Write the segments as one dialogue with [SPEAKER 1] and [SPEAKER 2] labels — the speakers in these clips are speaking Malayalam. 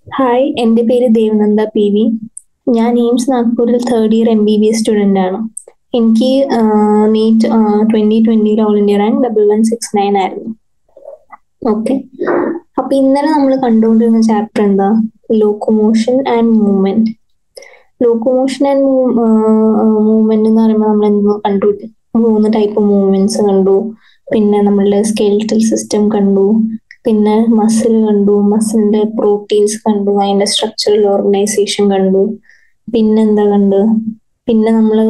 [SPEAKER 1] ഹായ് എൻ്റെ പേര് ദേവനന്ദ പി വി ഞാൻ എയിംസ് നാഗ്പൂരിൽ third year M B B S student ആണ് എനിക്ക് നീറ്റ് ട്വന്റി ട്വന്റിയിൽ all India rank double one six nine ആയിരുന്നു ഓക്കെ അപ്പൊ ഇന്നലെ നമ്മൾ കണ്ടുകൊണ്ടിരുന്ന ചാപ്റ്റർ എന്താ locomotion and movement locomotion and movement എന്ന് പറയുമ്പോൾ നമ്മൾ എന്തോ കണ്ടു മൂന്ന് ടൈപ്പ് മൂവ്മെന്റ്സ് കണ്ടു പിന്നെ നമ്മളുടെ സ്കെൽറ്റൽ സിസ്റ്റം കണ്ടു പിന്നെ മസിൽ കണ്ടു മസിലിന്റെ പ്രോട്ടീൻസ് കണ്ടു അതിന്റെ സ്ട്രക്ചറൽ ഓർഗനൈസേഷൻ കണ്ടു പിന്നെന്താ കണ്ടു പിന്നെ നമ്മള്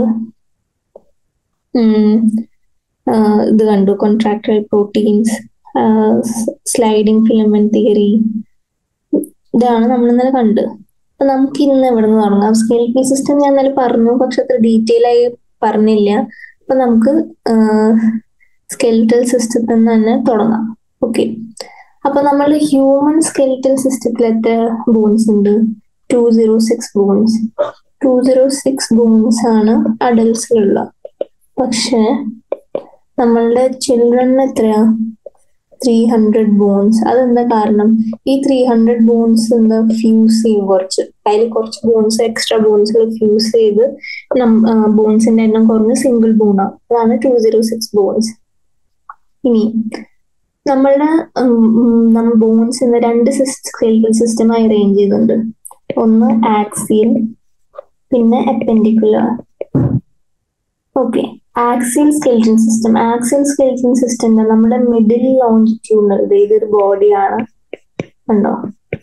[SPEAKER 1] ഇത് കണ്ടു contractile proteins sliding filament theory ഇതാണ് നമ്മൾ ഇന്നലെ കണ്ട് അപ്പൊ നമുക്ക് ഇന്ന് എവിടെ നിന്ന് തുടങ്ങാം സ്കെൽറ്റൽ സിസ്റ്റം ഞാൻ ഇന്നലെ പറഞ്ഞു പക്ഷെ അത്ര ഡീറ്റെയിൽ ആയി പറഞ്ഞില്ല അപ്പൊ നമുക്ക് സ്കെൽറ്റൽ സിസ്റ്റത്തിൽ നിന്ന് തന്നെ തുടങ്ങാം ഓക്കെ അപ്പൊ നമ്മൾ ഹ്യൂമൻ സ്കെൽറ്റൽ സിസ്റ്റത്തിൽ എത്ര ബോൺസ് ഉണ്ട് two zero six bones two zero six bones ആണ് അഡൽട്സിലുള്ള പക്ഷെ നമ്മളുടെ ചിൽഡ്രണിന് എത്രയാ ത്രീ ഹൺഡ്രഡ് ബോൺസ് അതെന്താ കാരണം ഈ ത്രീ ഹൺഡ്രഡ് ബോൺസ് എന്താ ഫ്യൂസ് ചെയ്യും കുറച്ച് അതിൽ കുറച്ച് ബോൺസ് എക്സ്ട്രാ ബോൺസ് ഫ്യൂസ് ചെയ്ത് ബോൺസിന്റെ എണ്ണം കുറഞ്ഞ് സിംഗിൾ ബോൺ ആണ് അതാണ് ടു സീറോ സിക്സ് ബോൺസ് ഇനി നമ്മളുടെ നമ്മൾ ബോൺസിന് രണ്ട് സ്കെൽറ്റൽ സിസ്റ്റമായി അറേഞ്ച് ചെയ്തിട്ടുണ്ട് ഒന്ന് ആക്സിയൽ പിന്നെ appendicular okay axial skeleton system axial skeleton system നമ്മുടെ മിഡിൽ ലോഞ്ചിറ്റ്യൂണൽ ഇതൊരു ബോഡിയാണ് ഉണ്ടോ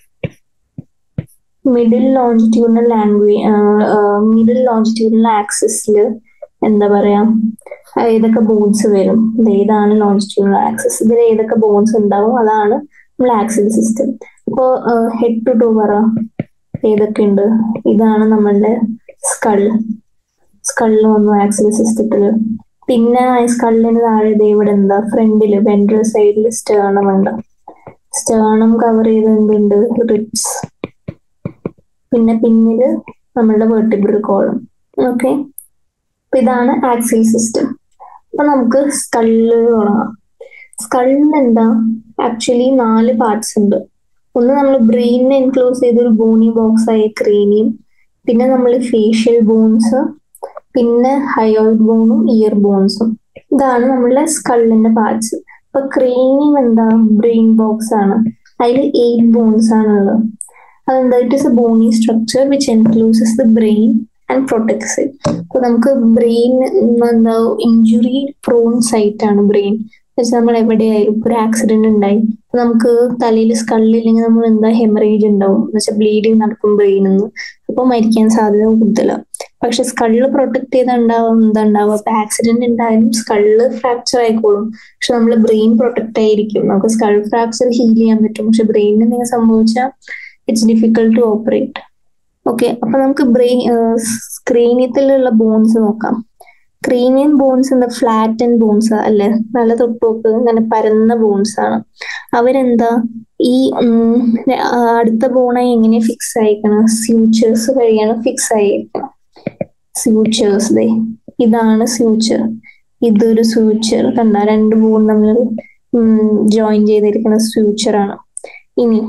[SPEAKER 1] middle longitudinal language middle longitudinal ആക്സിസിൽ എന്താ പറയാ ഏതൊക്കെ ബോൺസ് വരും ഏതാണ് ലോഞ്ചിറ്റ്യൂണൽ ആക്സിസ് ഇതിൽ ഏതൊക്കെ ബോൺസ് ഉണ്ടാവും അതാണ് നമ്മൾ ആക്സിൽ സിസ്റ്റം അപ്പോ ഹെഡ് ടു ടു പറ ഏതൊക്കെ ഉണ്ട് ഇതാണ് നമ്മളുടെ സ്കൾ സ്കളിൽ വന്നു ആക്സിൽ സിസ്റ്റത്തില് പിന്നെ സ്കളിന് താഴെ ഇവിടെ എന്താ ഫ്രണ്ടില് വെൻട്രൽ സൈഡിൽ സ്റ്റേണം ഉണ്ട് സ്റ്റേണം കവർ ചെയ്ത് എന്തുണ്ട് റിപ്സ് പിന്നെ പിന്നില് നമ്മളുടെ വെർട്ടിബ്രൽ കോളം ഓക്കെ അപ്പൊ ഇതാണ് ആക്സിൽ സിസ്റ്റം അപ്പൊ നമുക്ക് സ്കളില് തുടങ്ങാം സ്കളിന് എന്താ ആക്ച്വലി നാല് പാർട്സ് ഉണ്ട് ഒന്ന് നമ്മൾ ബ്രെയിനിനെ എൻക്ലോസ് ചെയ്ത ഒരു ബോണി ബോക്സ് ആയ ക്രീനിയം പിന്നെ നമ്മൾ ഫേഷ്യൽ ബോൺസ് പിന്നെ ഹയോയിഡ് ബോണും ഇയർ ബോൺസും ഇതാണ് നമ്മളുടെ സ്കളിന്റെ പാർട്സ് അപ്പൊ ക്രീനിയം എന്താ ബ്രെയിൻ ബോക്സ് ആണ് അതിൽ എയ്റ്റ് ബോൺസ് ആണുള്ളത് അതെന്താ it is a bony structure which encloses the brain and protects it അപ്പൊ നമുക്ക് ബ്രെയിൻ എന്താ ഇഞ്ചുറി പ്രോൺ സൈറ്റ് ആണ് ബ്രെയിൻ വെച്ചാൽ നമ്മൾ എവിടെയായാലും ഒരു ആക്സിഡന്റ് ഉണ്ടായി നമുക്ക് തലയിൽ സ്കള്ളില്ലെങ്കിൽ നമ്മൾ എന്താ ഹെമറേജ് ഉണ്ടാവും എന്ന് വെച്ചാൽ ബ്ലീഡിങ് നടക്കും ബ്രെയിനിൽ നിന്ന് അപ്പൊ മരിക്കാൻ സാധ്യത കൂടുതലാണ് പക്ഷെ സ്കള്ള് പ്രൊട്ടക്ട് ചെയ്ത് ഉണ്ടാവും എന്താ ഉണ്ടാവുക അപ്പൊ ആക്സിഡന്റ് ഉണ്ടായാലും സ്കള്ള് ഫ്രാക്ചർ ആയിക്കോളും പക്ഷെ നമ്മൾ ബ്രെയിൻ പ്രൊട്ടക്ട് ആയിരിക്കും നമുക്ക് സ്കൾ ഫ്രാക്ചർ ഹീൽ ചെയ്യാൻ പറ്റും പക്ഷെ ബ്രെയിനിന് എന്തെങ്കിലും സംഭവിച്ചാൽ it's difficult to operate okay അപ്പൊ നമുക്ക് ബ്രെയിൻ സ്ക്രീനിയത്തിലുള്ള ബോൺസ് നോക്കാം ക്രീനിയൻ ബോൺസ് എന്താ ഫ്ലാറ്റ് ആൻഡ് ബോൺസ് അല്ലെ നല്ല തൊട്ടുപോക്ക് ഇങ്ങനെ പരന്ന ബോൺസ് ആണ് അവരെന്താ ഈ അടുത്ത ബോണായി എങ്ങനെ ഫിക്സ് ആയിരിക്കണം സ്യൂച്ചേഴ്സ് വഴിയാണ് ഫിക്സ് ആയിരിക്കണം സ്യൂച്ചേഴ്സ് ദേ ഇതാണ് സ്യൂച്ചർ ഇതൊരു സ്യൂച്ചർ കണ്ട രണ്ട് ബോൺ നമ്മൾ ജോയിൻ ചെയ്തിരിക്കുന്ന സ്യൂച്ചർ ആണ് ഇനി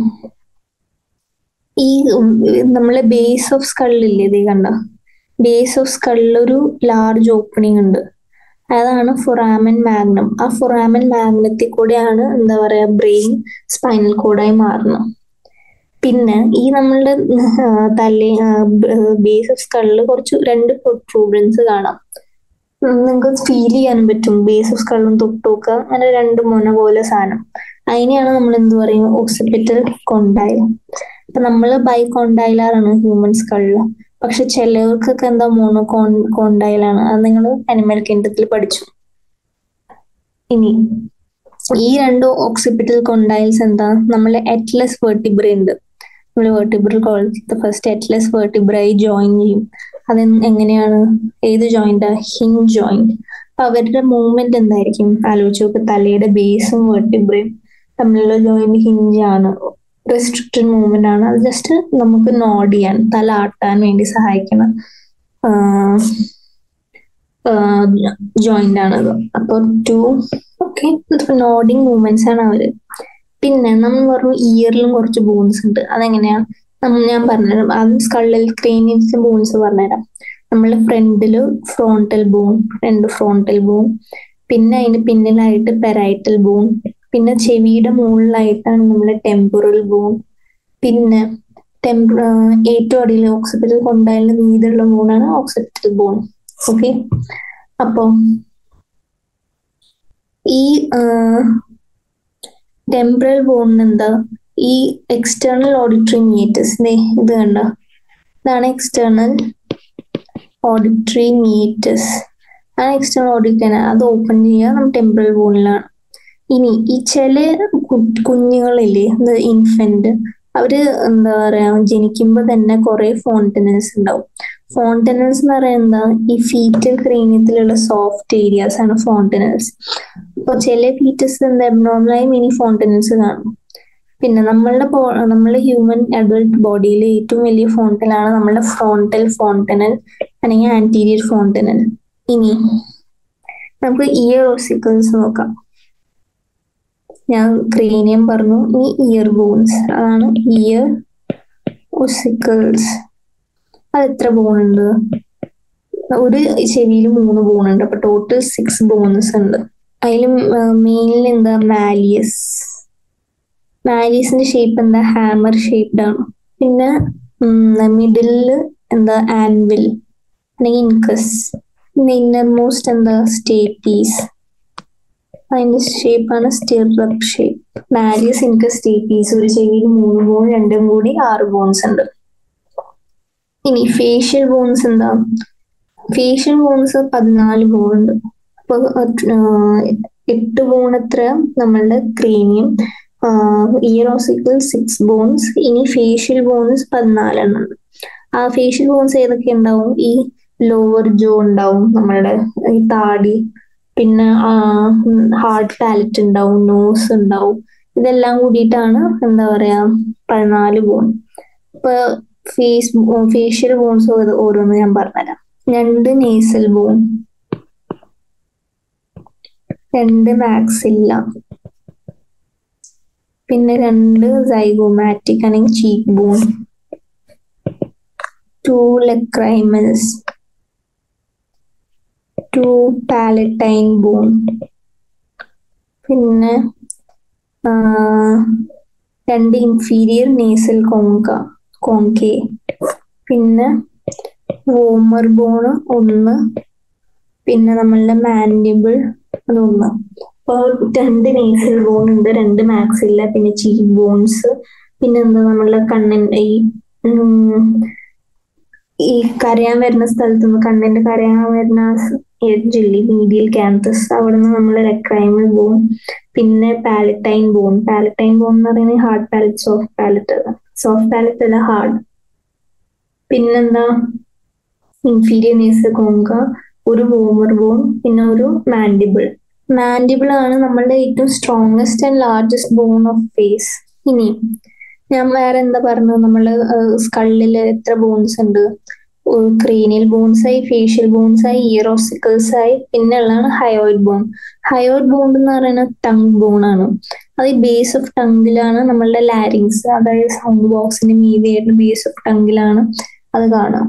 [SPEAKER 1] ഈ നമ്മളെ ബേസ് ഓഫ് സ്കളില്ലേ ഇത് കണ്ട ബേസ് ഓഫ് സ്കളിൽ ഒരു ലാർജ് ഓപ്പണിംഗ് ഉണ്ട് അതാണ് ഫൊറാമൻ മാഗ്നം ആ ഫൊറാമൻ മാഗ്നത്തിൽ കൂടെയാണ് എന്താ പറയാ ബ്രെയിൻ സ്പൈനൽ കോഡായി മാറുന്നത് പിന്നെ ഈ നമ്മളുടെ തല ബേസ് ഓഫ് സ്കളിൽ കുറച്ച് രണ്ട് പ്രൂബ്ലൻസ് കാണാം നിങ്ങൾക്ക് ഫീൽ ചെയ്യാനും പറ്റും ബേസ് ഓഫ് സ്കളിലും തൊട്ടുനോക്കുക അങ്ങനെ രണ്ട് മൊന പോലെ സാധനം അതിനെയാണ് നമ്മൾ എന്ത് പറയും ഓക്സിപ്പിറ്റൽ കൊണ്ടായ അപ്പൊ നമ്മള് ബൈ കോണ്ടൈലാറാണ് ഹ്യൂമൻ സ്കളില് പക്ഷെ ചിലവർക്കൊക്കെ എന്താ മോണോ കോൺ കോണ്ടൈലാണ് അത് നിങ്ങൾ അനിമൽ കിൻഡത്തിൽ പഠിച്ചു ഇനി ഈ രണ്ട് ഓക്സിപ്പിറ്റൽ കൊണ്ടൈൽസ് എന്താ നമ്മളെ അറ്റ്ലസ് വെർട്ടിബ്ര ഉണ്ട് നമ്മൾ വെർട്ടിബ്രൽ കോളത്തിൽ ഫസ്റ്റ് അറ്റ്ലസ് വെർട്ടിബ്രായി ജോയിൻ ചെയ്യും അത് എങ്ങനെയാണ് ഏത് ജോയിന്റ് ഹിങ് ജോയിന്റ് അപ്പൊ അവരുടെ മൂവ്മെന്റ് എന്തായിരിക്കും ആലോചിച്ച് നോക്ക് തലയുടെ ബേസും വെർട്ടിബ്രയും തമ്മിലുള്ള ജോയിന്റ് ഹിഞ്ച് ആണ് റെസ്ട്രിക്റ്റഡ് മൂവ്മെന്റ് ആണ് അത് ജസ്റ്റ് നമുക്ക് നോഡ് ചെയ്യാൻ തല ആട്ടാൻ വേണ്ടി സഹായിക്കുന്ന ജോയിന്റ് ആണത് അപ്പൊ ടു ഓക്കെ നോഡിങ് മൂവ്മെന്റ്സ് ആണ് അവര് പിന്നെ നമ്മൾ പറഞ്ഞു ഇയറിലും കുറച്ച് ബോൺസ് ഉണ്ട് അതെങ്ങനെയാ നമ്മ- ഞാൻ പറഞ്ഞുതരാം ആദ്യം സ്കള്ളിൽ ക്രേനിയൽസ് ബോൺസ് പറഞ്ഞുതരാം നമ്മളെ ഫ്രണ്ടില് ഫ്രോണ്ടൽ ബോൺ രണ്ട് ഫ്രോണ്ടൽ ബോൺ പിന്നെ അതിന് പിന്നിലായിട്ട് പെരൈറ്റൽ ബോൺ പിന്നെ ചെവിയുടെ മുകളിലായിട്ടാണ് നമ്മളെ ടെമ്പറൽ ബോൺ പിന്നെ ടെമ്പ ഏറ്റവും അടിയിൽ ഓക്സിപിറ്റൽ കൊണ്ടായാലും വീതിയുള്ള ബോണാണ് ഓക്സിപിറ്റൽ ബോൺ ഓക്കെ അപ്പോ ഈ ടെമ്പറൽ ബോണിന് എന്താ ഈ എക്സ്റ്റേണൽ ഓഡിറ്ററി മീറ്റസ് ഇത് കണ്ട ഇതാണ് എക്സ്റ്റേണൽ ഓഡിറ്ററി മീറ്റസ് ആ എക്സ്റ്റേണൽ ഓഡിറ്റർ അത് ഓപ്പൺ ചെയ്യുക നമ്മൾ ടെമ്പറൽ ബോണിലാണ് ഇനി ഈ ചില കു- കുഞ്ഞുങ്ങളില്ലേ ഇൻഫന്റ് അവര് എന്താ പറയാ ജനിക്കുമ്പോ തന്നെ കുറെ ഫോണ്ടനൽസ് ഉണ്ടാവും ഫോണ്ടനൽസ് എന്ന് പറയുന്നത് ഈ ഫീറ്റൽ ക്രീനിയത്തിലുള്ള സോഫ്റ്റ് ഏരിയാസ് ആണ് ഫോണ്ടനൽസ് അപ്പൊ ചില ഫീറ്റസ് എന്താ അബ്നോർമലായി മിനി ഫോണ്ടനൽസ് കാണും പിന്നെ നമ്മളുടെ ബോ- നമ്മളുടെ ഹ്യൂമൻ അഡൾട്ട് ബോഡിയിലെ ഏറ്റവും വലിയ ഫോണ്ടലാണ് നമ്മളുടെ ഫ്രോണ്ടൽ ഫോണ്ടനൽ അല്ലെങ്കിൽ ആന്റീരിയർ ഫോണ്ടനൽ ഇനി നമുക്ക് ഇയർ ഓസിക്കിൾസ് നോക്കാം ഞാൻ ക്രേനിയം പറഞ്ഞു ഇനി ഇയർ ബോൺസ് അതാണ് ഇയർ ഒസിക്കിൾസ് അത് എത്ര ബോൺ ഉണ്ട് ഒരു ചെവിയിൽ മൂന്ന് ബോൺ ഉണ്ട് അപ്പൊ ടോട്ടൽ സിക്സ് ബോൺസ് ഉണ്ട് അതിൽ മെയിനിൽ എന്താ മാലിയസ് മാലിയസിന്റെ ഷേപ്പ് എന്താ ഹാമർ ഷേപ്ഡ് ആണ് പിന്നെ മിഡിലില് എന്താ ആൻവിൽ അല്ലെങ്കിൽ ഇൻകസ് പിന്നെ ഇന്നർ മോസ്റ്റ് എന്താ സ്റ്റേപ്പീസ് അതിന്റെ ഷേപ്പാണ് stirrup shape malleus incus stapes ഒരു ചെവിയിൽ മൂന്ന് ബോൺ രണ്ടും കൂടി ആറ് ബോൺസ് ഉണ്ട് ഇനി ഫേഷ്യൽ ബോൺസ് എന്താ ഫേഷ്യൽ ബോൺസ് പതിനാല് ബോൺ ഉണ്ട് അപ്പൊ ആഹ് എട്ട് ബോൺ എത്ര നമ്മളുടെ ക്രീനിയം ഇയറോസിക്കൽ സിക്സ് ബോൺസ് ഇനി ഫേഷ്യൽ ബോൺസ് പതിനാലെണ്ണം ഉണ്ട് ആ ഫേഷ്യൽ ബോൺസ് ഏതൊക്കെ ഉണ്ടാവും ഈ ലോവർ ജോ ഉണ്ടാവും നമ്മളുടെ ഈ താടി പിന്നെ ഹാർഡ് പാലറ്റ് ഉണ്ടാവും നോസ് ഉണ്ടാവും ഇതെല്ലാം കൂടിയിട്ടാണ് എന്താ പറയാ പതിനാല് ബോൺ ഇപ്പൊ ഫേസ് ഫേഷ്യൽ ബോൺസ് ഓരോന്ന് ഞാൻ പറഞ്ഞുതരാം രണ്ട് നേസൽ ബോൺ രണ്ട് മാക്സില്ല പിന്നെ രണ്ട് സൈഗോമാറ്റിക് അല്ലെങ്കിൽ cheek bone two lacrimals two palatine bone പിന്നെ ആ, രണ്ട് ഇൻഫീരിയർ നേസൽ കോങ്ക കോങ്കേ പിന്നെ വോമർ ബോൺ ഒന്ന് പിന്നെ നമ്മളുടെ മാൻഡിബിൾ അതൊന്ന് അപ്പൊ രണ്ട് നേസൽ ബോൺ ഉണ്ട് രണ്ട് മാക്സില്ല പിന്നെ ചീക്ക് ബോൺസ് പിന്നെ എന്താ നമ്മളുടെ കണ്ണിൻ ഈ ഉം, ഈ കരയാൻ വരുന്ന സ്ഥലത്ത് നിന്ന് കണ്ണിന്റെ കരയാൻ വരുന്ന എഡ്ജില്ലേ മീഡിയൽ ക്യാൻസസ് അവിടെ നിന്ന് നമ്മൾ റെക്രൈമൽ ബോൺ പിന്നെ പാലറ്റൈൻ ബോൺ പാലറ്റൈൻ ബോൺ എന്ന് പറയുന്നത് hard palate soft palate soft palate അല്ല ഹാർഡ് പിന്നെന്താ ഇൻഫീരിയർ നേസ് കോങ്ക ഒരു വോമർ ബോൺ പിന്നെ ഒരു മാൻഡിബിൾ മാൻഡിബിൾ ആണ് നമ്മളുടെ ഏറ്റവും strongest and largest bone of face ഇനി ഞാൻ വേറെ എന്താ പറഞ്ഞത് നമ്മള് സ്കള്ളിൽ എത്ര ബോൺസ് ഉണ്ട് ക്രീനിയൽ ബോൺസ് ആയി ഫേഷ്യൽ ബോൺസ് ആയി ഇയറോസിക്കിൾസ് ആയി പിന്നെ ഉള്ളതാണ് ഹയോയിഡ് ബോൺ ഹയോയിഡ് ബോൺ എന്ന് പറയുന്നത് ടങ് ബോൺ ആണ് അത് ഈ ബേസ് ഓഫ് ടങ്ങിലാണ് നമ്മളുടെ ലാരിങ്സ് അതായത് സൗണ്ട് ബോക്സിന്റെ മീതിയായിട്ട് ബേസ് ഓഫ് ടങ്ങിലാണ് അത് കാണാം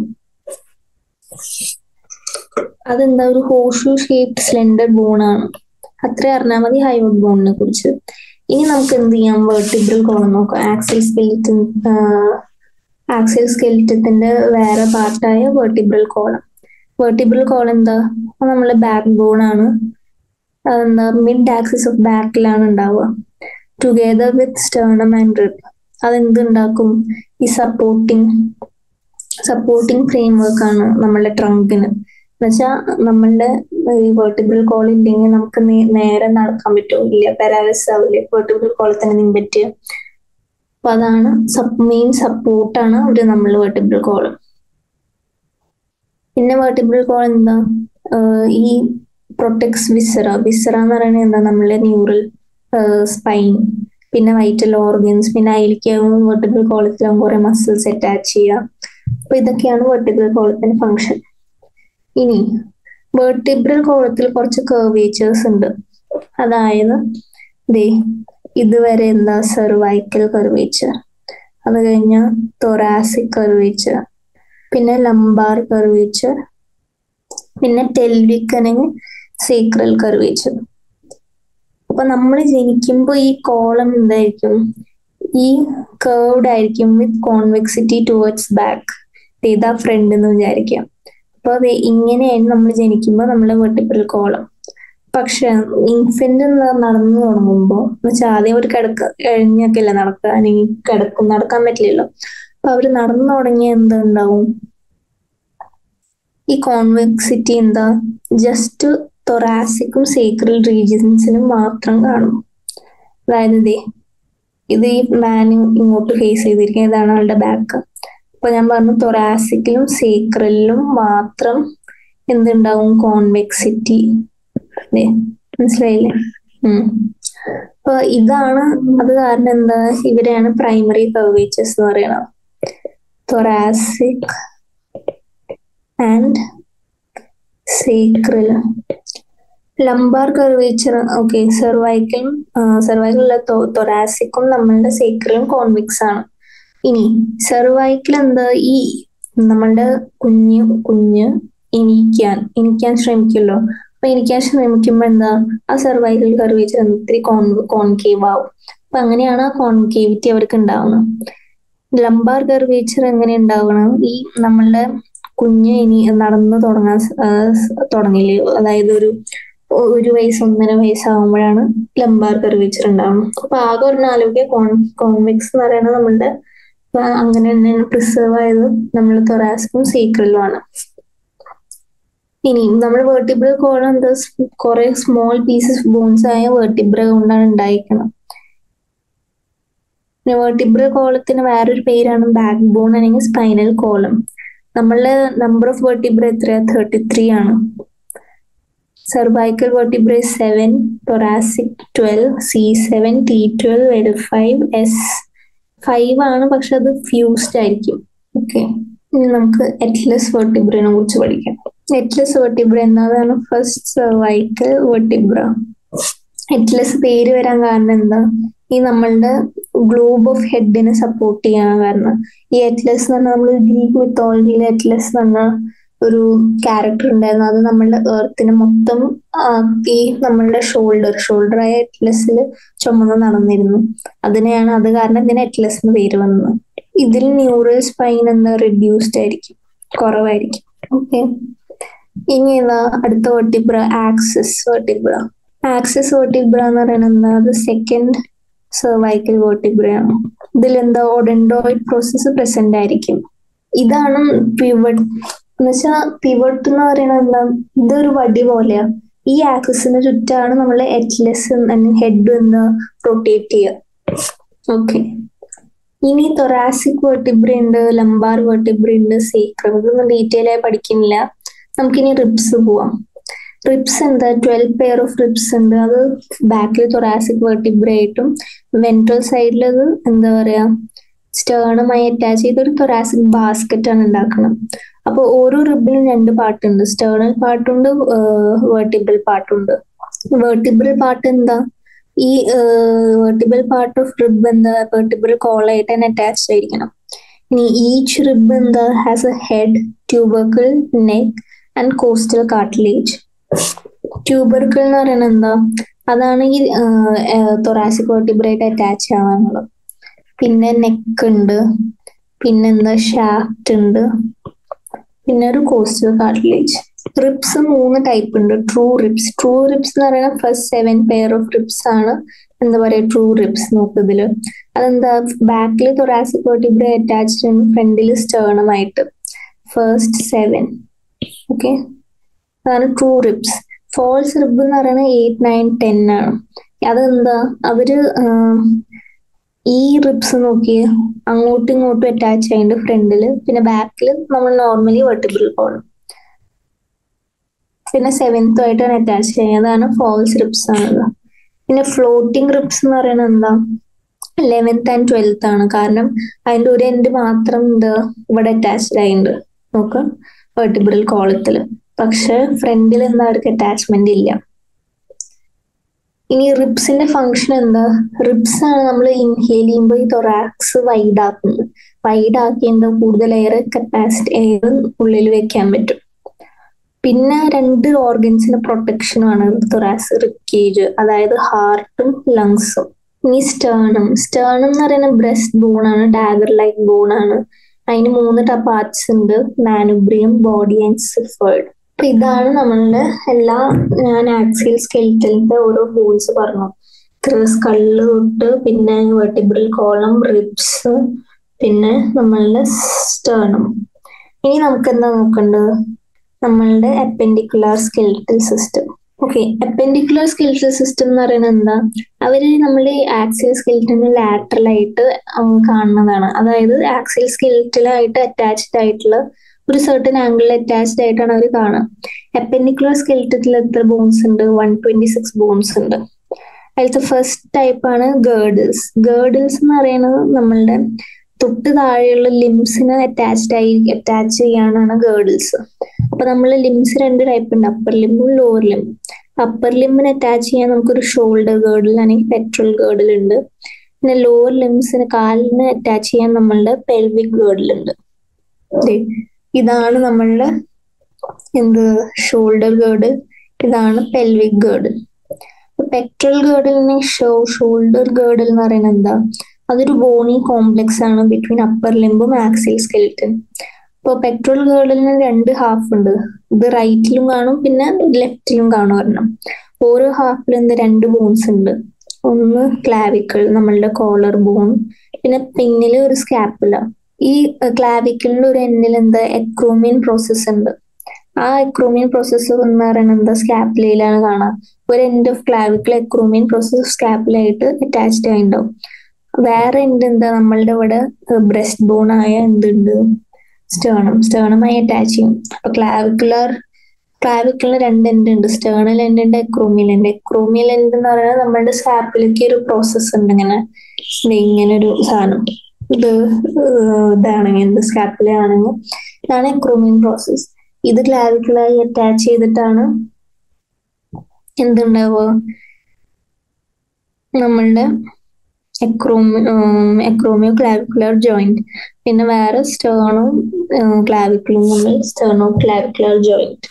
[SPEAKER 1] അതെന്താ ഒരു ഹോഷു ഷേപ്ഡ് സ്ലെൻഡർ ബോൺ ആണ് അത്ര അറിഞ്ഞാൽ മതി ഹയോഡ് ബോണിനെ കുറിച്ച് ഇനി നമുക്ക് എന്ത് ചെയ്യാം വെർട്ടിബ്രൽ കോളം നോക്കാം ആക്സൽ സ്കെലിറ്റൻ ആക്സൽ സ്കെലിറ്റത്തിന്റെ വേറെ പാർട്ടായ വെർട്ടിബ്രൽ കോളം വെർട്ടിബ്രൽ കോളം എന്താ അത് നമ്മളെ ബാക്ക് ബോൺ ആണ് അതെന്താ മിഡ് ആക്സിസ് ഓഫ് ബാക്കിലാണ് ഉണ്ടാവുക together with sternum and rib അതെന്ത് ഉണ്ടാക്കും ഈ സപ്പോർട്ടിങ് സപ്പോർട്ടിങ് ഫ്രെയിം വർക്ക് ആണ് നമ്മളുടെ ട്രങ്കിന് എന്നുവെച്ചാൽ നമ്മളുടെ ഈ വെർട്ടിബിൾ കോൾ ഇല്ലെങ്കിൽ നമുക്ക് നേ- നേരെ നടക്കാൻ പറ്റുമോ ഇല്ല പാരാലിസ് ആവില്ലേ വെർട്ടിബിൾ കോൾ തന്നെ നിമ്പറ്റുക അപ്പൊ അതാണ് മെയിൻ സപ്പോർട്ടാണ് ഒരു നമ്മൾ വെർട്ടിബിൾ കോൾ പിന്നെ വെർട്ടിബിൾ കോൾ എന്താ ആഹ് ഈ പ്രൊട്ടക്ട്സ് വിസറ വിസറ എന്ന് പറയുന്നത് എന്താ നമ്മളെ ന്യൂറൽ സ്പൈൻ പിന്നെ വൈറ്റൽ ഓർഗൻസ് പിന്നെ അതിലേക്കാവും വെർട്ടിബിൾ കോളത്തിലാവും കുറെ മസിൽസ് അറ്റാച്ച് ചെയ്യുക അപ്പൊ ഇതൊക്കെയാണ് വെർട്ടിബിൾ കോളത്തിന്റെ ഫങ്ഷൻ ഇനി വെർട്ടിബ്രൽ കോളത്തിൽ കുറച്ച് കർവേച്ചേഴ്സ് ഉണ്ട് അതായത് ദേ ഇതുവരെ എന്താ സെർവൈക്കൽ കർവേച്ചർ അത് കഴിഞ്ഞ തൊറാസിക് കർവേച്ചർ പിന്നെ ലംബാർ കർവേച്ചർ പിന്നെ ടെൽവിക്കനെങ്കിൽ സീക്രൽ കർവേച്ചർ അപ്പൊ നമ്മൾ ജനിക്കുമ്പോൾ ഈ കോളം എന്തായിരിക്കും ഈ കേർവ്ഡ് ആയിരിക്കും വിത്ത് കോൺവെക്സിറ്റി ടുവേർഡ്സ് ബാക്ക് ഇതാ ഫ്രണ്ട് എന്ന് വിചാരിക്കാം അപ്പൊ അത് ഇങ്ങനെയാണ് നമ്മൾ ജനിക്കുമ്പോൾ നമ്മളെ വെർട്ടിബ്രൽ കോളം പക്ഷെ ഇൻഫന്റ് നടന്നു തുടങ്ങുമ്പോൾ എന്നുവെച്ചാൽ ആദ്യം ഒരു കിടക്ക കഴിഞ്ഞൊക്കെ അല്ലേ നടക്കുക അല്ലെങ്കിൽ കിടക്കും നടക്കാൻ പറ്റില്ലല്ലോ അപ്പൊ അവര് നടന്നു തുടങ്ങിയ എന്തുണ്ടാവും ഈ കോൺവെക്സിറ്റി എന്താ ജസ്റ്റ് തൊറാസിക്കും സേക്രൽ റീജിയൻസിനും മാത്രം കാണും അതായത് ഇതേ ഇത് ഈ മാൻ ഇങ്ങോട്ട് ഫേസ് ചെയ്തിരിക്കുന്ന ഇതാണ് ആളുടെ ബാക്ക് അപ്പൊ ഞാൻ പറഞ്ഞു തൊറാസിക്കിലും സേക്രലിലും മാത്രം എന്തുണ്ടാവും കോൺവെക്സിറ്റി അതെ മനസ്സിലായില്ലേ ഉം അപ്പൊ ഇതാണ് അത് കാരണം എന്താ ഇവരെയാണ് പ്രൈമറി കർവേച്ചേഴ്സ് എന്ന് പറയുന്നത് thoracic and sacral lumbar curvature okay സെർവൈക്കലും സെർവൈക്കലുള്ള തൊറാസിക്കും നമ്മളുടെ സേക്രലും കോൺവിക്സ് ആണ് ഇനി സെർവൈക്കൽ എന്താ ഈ നമ്മളുടെ കുഞ്ഞ് കുഞ്ഞ് എണീക്കാൻ എണീക്കാൻ ശ്രമിക്കുമല്ലോ അപ്പൊ എണീക്കാൻ ശ്രമിക്കുമ്പോ എന്താ ആ സെർവൈക്കൽ കർവേച്ചർ ഇത്തിരി കോൺ കോൺകേവ് ആവും അപ്പൊ അങ്ങനെയാണ് ആ കോൺകേവിറ്റി അവർക്ക് ഉണ്ടാവുന്നത് ലംബാർ കർവേച്ചർ എങ്ങനെ ഉണ്ടാവണം ഈ നമ്മളുടെ കുഞ്ഞ് ഇനി നടന്നു തുടങ്ങാൻ തുടങ്ങില്ലേ അതായത് ഒരു ഒരു വയസ്സ് ഒന്നര വയസ്സാകുമ്പോഴാണ് ലംബാർ കർവേച്ചർ ഉണ്ടാവുന്നത് അപ്പൊ ആകെ ഒരു ആലോചിക്കുക കോൺ കോൺവെക്സ് എന്ന് പറയുന്നത് നമ്മളുടെ അങ്ങനെ തന്നെ പ്രിസർവ് ആയത് നമ്മൾ തൊറാസിക്കും സീക്രലുമാണ് ഇനി നമ്മൾ വേർട്ടിബ്രൽ കോളം എന്താ കുറെ സ്മോൾ പീസസ് ബോൺസ് ആയ വേർട്ടിബ്ര കൊണ്ടാണ് ഉണ്ടായിരിക്കണം വേർട്ടിബ്രൽ കോളത്തിന് വേറൊരു പേരാണ് ബാക്ക് ബോൺ അല്ലെങ്കിൽ സ്പൈനൽ കോളം നമ്മളുടെ നമ്പർ ഓഫ് വെർട്ടിബ്ര എത്രയാ തേർട്ടി ത്രീ ആണ് cervical vertebra seven thoracic twelve C seven T twelve L five S five ആണ് പക്ഷെ അത് ഫ്യൂസ്ഡ് ആയിരിക്കും ഓക്കെ ഇനി നമുക്ക് എറ്റ്ലസ് വെർട്ടിബ്രനെ കുറിച്ച് പഠിക്കാം എറ്റ്ലസ് വെർട്ടിബ്ര എന്നതാണ് ഫസ്റ്റ് സർവൈക്കൽ വെർട്ടിബ്ര എറ്റ്ലസ് പേര് വരാൻ കാരണം എന്താ ഈ നമ്മളുടെ ഗ്ലോബ് ഓഫ് ഹെഡിനെ സപ്പോർട്ട് ചെയ്യാൻ കാരണം ഈ എറ്റ്ലസ് എന്ന് പറഞ്ഞാൽ നമ്മൾ ഗ്രീക്ക് മിത്തോളജിയിൽ എറ്റ്ലസ് എന്ന് പറഞ്ഞ ഒരു ക്യാരക്ടർ ഉണ്ടായിരുന്നു അത് നമ്മളുടെ എർത്തിന് മൊത്തം ഈ നമ്മളുടെ ഷോൾഡർ ഷോൾഡർ ആയ എറ്റ്ലസിൽ ചുമന്ന് നടന്നിരുന്നു അതിനെയാണ് അത് കാരണം ഇതിന് എറ്റ്ലസ് എന്ന് പേര് വന്നത് ഇതിൽ ന്യൂറൽ സ്പൈൻ എന്താ റിഡ്യൂസ്ഡ് ആയിരിക്കും കുറവായിരിക്കും ഓക്കെ ഇനി ഏതാ അടുത്ത vertebra axis vertebra axis vertebra എന്ന് പറയുന്നത് എന്താ അത് സെക്കൻഡ് സർവൈക്കൽ വെർട്ടിബ്രയാണ് ഇതിൽ എന്താ ഒഡൻഡോയിഡ് പ്രോസസ്സ് പ്രസന്റ് ആയിരിക്കും ഇതാണ് പിവട്ട് എന്നുവെച്ചാൽ പിവട്ട് എന്ന് പറയുന്നത് എന്താ ഇതൊരു വടി പോലെയാ ഈ ആക്സിസിന് ചുറ്റാണ് നമ്മൾ എറ്റ്ലെസ് ഹെഡ് എന്താ റൊട്ടേറ്റ് ചെയ്യുക ഓക്കെ ഇനി തൊറാസിക് വെർട്ടിബ്ര ഉണ്ട് ലംബാർ വെർട്ടിബ്ര ഉണ്ട് സീക്രം ഇതൊന്നും ഡീറ്റെയിൽ ആയി പഠിക്കുന്നില്ല നമുക്കിനി റിബ്സ് പോവാം റിബ്സ് എന്താ ട്വൽവ് പെയർ ഓഫ് റിബ്സ് ഉണ്ട് അത് ബാക്കിൽ തൊറാസിക് വെർട്ടിബ്ര ആയിട്ടും വെൻട്രൽ സൈഡിൽ അത് എന്താ പറയാ സ്റ്റേണുമായി അറ്റാച്ച് ചെയ്ത് ഒരു തൊറാസിക് ബാസ്ക്കറ്റ് ആണ് ഉണ്ടാക്കണം അപ്പൊ ഓരോ റിബിലും രണ്ട് പാട്ടുണ്ട് സ്റ്റേണൽ പാട്ടുണ്ട് വെർട്ടിബിൾ പാട്ടുണ്ട് വെർട്ടിബിൾ പാർട്ട് എന്താ ഈ വെർട്ടിബിൾ പാർട്ട് ഓഫ് റിബ് എന്താ വെർട്ടിബിൾ കോളായിട്ട് തന്നെ അറ്റാച്ച് ആയിരിക്കണം ഇനി ഈച്ച് റിബ് എന്താ has a head tubercle neck and costal cartilage tubercle എന്ന് പറയുന്നത് എന്താ അതാണ് ഈ തൊറാസിക് വെർട്ടിബ്രേറ്റ് അറ്റാച്ച് ആവാനുള്ളത് പിന്നെ നെക്ക് ഉണ്ട് പിന്നെന്താ ഷാഫ്റ്റ് ഉണ്ട് പിന്നെ ഒരു കോസ്റ്റൽ കാർട്ടിലേജ് റിപ്സ് മൂന്ന് ടൈപ്പ് ഉണ്ട് ട്രൂ റിപ്സ് ട്രൂ റിപ്സ് എന്ന് പറയുന്നത് first seven pair of ribs ആണ് എന്താ പറയാ ട്രൂ റിപ്സ് നോക്കതില് അതെന്താ ബാക്കിൽ തൊറാസിക് വെർട്ടിബ്ര അറ്റാച്ച്ഡ് ഫ്രണ്ടിൽ സ്റ്റേണമായിട്ട് ഫസ്റ്റ് സെവൻ ഓക്കെ അതാണ് ട്രൂ റിപ്സ് ഫോൾസ് റിബ് എന്ന് പറയുന്നത് എയ്റ്റ് നയൻ ടെൻ ആണ് അതെന്താ അവര് ഈ റിബ്സ് നോക്കി അങ്ങോട്ടും ഇങ്ങോട്ടും അറ്റാച്ച് ചെയ്യുന്നുണ്ട് ഫ്രണ്ടില് പിന്നെ ബാക്കിൽ നമ്മൾ നോർമലി വെർട്ടിബിൾ പോകണം പിന്നെ സെവൻത്തും ആയിട്ടാണ് അറ്റാച്ച് ചെയ്യുന്നത് അതാണ് ഫോൾസ് റിബ്സ് ആണത് പിന്നെ ഫ്ലോട്ടിംഗ് റിബ്സ് എന്ന് പറയുന്നത് എന്താ ലെവൻത്ത് ആൻഡ് ട്വൽത്ത് ആണ് കാരണം അതിന്റെ ഒരു എൻഡ് മാത്രം എന്താ ഇവിടെ അറ്റാച്ച്ഡ് ആയിട്ടുണ്ട് നോക്ക് വെർട്ടിബ്രൽ കോളത്തില് പക്ഷെ ഫ്രണ്ടിൽ എന്താ അവർക്ക് അറ്റാച്ച്മെന്റ് ഇല്ല ഇനി റിബ്സിന്റെ ഫങ്ഷൻ എന്താ റിബ്സ് ആണ് നമ്മൾ ഇൻഹേൽ ചെയ്യുമ്പോൾ ഈ തൊറാക്സ് വൈഡ് ആക്കുന്നത് വൈഡ് ആക്കി എന്താ കൂടുതൽ എയർ കപ്പാസിറ്റി എയർ ഉള്ളിൽ വെക്കാൻ പറ്റും പിന്നെ രണ്ട് ഓർഗൻസിന് പ്രൊട്ടക്ഷനുമാണ് തൊറാക്സ് റിക്കേജ് അതായത് ഹാർട്ടും ലങ്സും ഇനി സ്റ്റേണം സ്റ്റേണം എന്ന് പറയുന്ന ബ്രസ്റ്റ് ബോൺ ആണ് ഡാഗർ ലൈക്ക് ബോൺ ആണ് അതിന് മൂന്ന് പാർട്സ് ഉണ്ട് മാനുബ്രിയം ബോഡി ആൻഡ് സിഫേർഡ് അപ്പൊ ഇതാണ് നമ്മളുടെ എല്ലാ ഞാൻ ആക്സിയൽ സ്കെൽറ്റലിന്റെ ഓരോ ബോൺസ് പറഞ്ഞു സ്കള്ള് തൊട്ട് പിന്നെ വെർട്ടിബ്രൽ കോളം റിബ്സ് പിന്നെ നമ്മളുടെ സ്റ്റേണം ഇനി നമുക്ക് എന്താ നോക്കേണ്ടത് നമ്മളുടെ appendicular skeletal system okay appendicular skeletal system എന്ന് പറയുന്നത് എന്താ അവര് നമ്മുടെ ആക്സിയൽ സ്കെൽറ്റന് ലാറ്ററൽ ആയിട്ട് കാണുന്നതാണ് അതായത് ആക്സിയൽ സ്കെൽറ്റലായിട്ട് അറ്റാച്ച്ഡ് ആയിട്ടുള്ള ഒരു സർട്ടൻ ആംഗിളിൽ അറ്റാച്ച്ഡ് ആയിട്ടാണ് അവർ കാണുക അപ്പൻഡിക്കുലർ സ്കെൽറ്റത്തിൽ എത്ര ബോൺസ് ഉണ്ട് വൺ ട്വന്റി സിക്സ് ബോൺസ് ഉണ്ട് അതിലത്തെ ഫസ്റ്റ് ടൈപ്പ് ആണ് ഗേർഡിൽസ് ഗേർഡിൽസ് എന്ന് പറയുന്നത് നമ്മളുടെ തൊട്ട് താഴെയുള്ള ലിംസിന് അറ്റാച്ച്ഡ് ആയി അറ്റാച്ച് ചെയ്യാനാണ് ഗേർഡിൽസ് അപ്പൊ നമ്മൾ ലിംസ് രണ്ട് ടൈപ്പ് ഉണ്ട് അപ്പർ ലിംബും ലോവർ ലിംബും അപ്പർ ലിംബിന് അറ്റാച്ച് ചെയ്യാൻ നമുക്കൊരു ഷോൾഡർ ഗേർഡിൽ അല്ലെങ്കിൽ പെട്രോൾ ഗേർഡിൽ ഉണ്ട് പിന്നെ ലോവർ ലിംസിന് കാലിന് അറ്റാച്ച് ചെയ്യാൻ നമ്മളുടെ പെൽവിക് ഗേർഡിൽ ഉണ്ട് ഇതാണ് നമ്മളുടെ എന്ത് ഷോൾഡർ ഗേർഡ് ഇതാണ് pelvic girdle pectoral girdle shoulder girdle എന്ന് പറയുന്നത് എന്താ അതൊരു ബോണി കോംപ്ലെക്സ് ആണ് ബിറ്റ്വീൻ അപ്പർ ലിംബും ആക്സിൽ സ്കെൽറ്റൻ ഇപ്പോൾ പെട്രോൾ ഗേർഡിന് രണ്ട് ഹാഫ് ഉണ്ട് ഇത് റൈറ്റിലും കാണും പിന്നെ ലെഫ്റ്റിലും കാണും ഒരെണ്ണം ഓരോ ഹാഫിലും എന്ത് രണ്ട് ബോൺസ് ഉണ്ട് ഒന്ന് ക്ലാവിക്കിൾ നമ്മളുടെ കോളർ ബോൺ പിന്നെ പിന്നിൽ ഒരു സ്കാപ്പുല ഈ ക്ലാവിക്കിളിന്റെ ഒരു എൻഡിൽ എന്താ എക്രോമിയൻ പ്രോസസ് ഉണ്ട് ആ എക്രോമിയൻ പ്രോസസ്സ് എന്ന് പറയുന്നത് എന്താ സ്കാപ്പിലയിലാണ് കാണാം ഒരു end of clavicle acromion process സ്കാപ്പിലായിട്ട് അറ്റാച്ച്ഡ് ആയിട്ടുണ്ടാവും വേറെ എന്ത് എന്താ നമ്മളുടെ ഇവിടെ ബ്രസ്റ്റ് ബോൺ ആയ എന്തുണ്ട് സ്റ്റേണം സ്റ്റേണമായി അറ്റാച്ച് ചെയ്യും അപ്പൊ ക്ലാവിക്കുലർ ക്ലാവിക്കുലർ രണ്ട് എൻഡ് ഉണ്ട് സ്റ്റേണൽ എൻഡ് ഉണ്ട് എക്രോമിയൽ എൻഡ് എക്രോമിയൽ എൻഡ് എന്ന് പറയുന്നത് നമ്മളുടെ സ്കാപ്പിലേക്ക് ഒരു പ്രോസസ്സ് ഉണ്ട് ഇങ്ങനെ ഇങ്ങനെ ഒരു സാധനം ഇത് ഇതാണെങ്കിൽ എന്ത് സ്കാപ്പിലാണെങ്കിൽ ഇതാണ് എക്രോമിയൻ പ്രോസസ് ഇത് ക്ലാവിക്കുലായി അറ്റാച്ച് ചെയ്തിട്ടാണ് എന്തുണ്ടാവുക നമ്മളുടെ എക്രോമിയോ എക്രോമിയോ ക്ലാവിക്കുലർ ജോയിന്റ് പിന്നെ വേറെ സ്റ്റേണോ ക്ലാവിക്കുലും തമ്മിൽ സ്റ്റേണോ ക്ലാവിക്കുലർ ജോയിന്റ്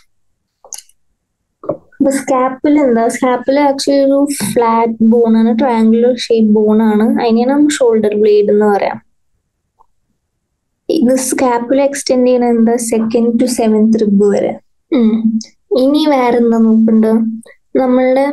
[SPEAKER 1] അപ്പൊ സ്കാപ്പിൽ എന്താ സ്കാപ്പിൽ ആക്ച്വലി ഒരു ഫ്ലാറ്റ് ബോൺ ആണ് ട്രയാങ്കുലർ ഷേപ്പ് ബോൺ ആണ് അതിനെയാണ് നമ്മൾ ഷോൾഡർ ബ്ലേഡ് എന്ന് പറയാം ഇത് സ്കാപ്പിൽ എക്സ്റ്റെൻഡ് ചെയ്യണ എന്താ സെക്കൻഡ് ടു സെവൻത് റിബ് വരെ ഇനി വേറെ എന്താ നോക്കണ്ട് നമ്മളുടെ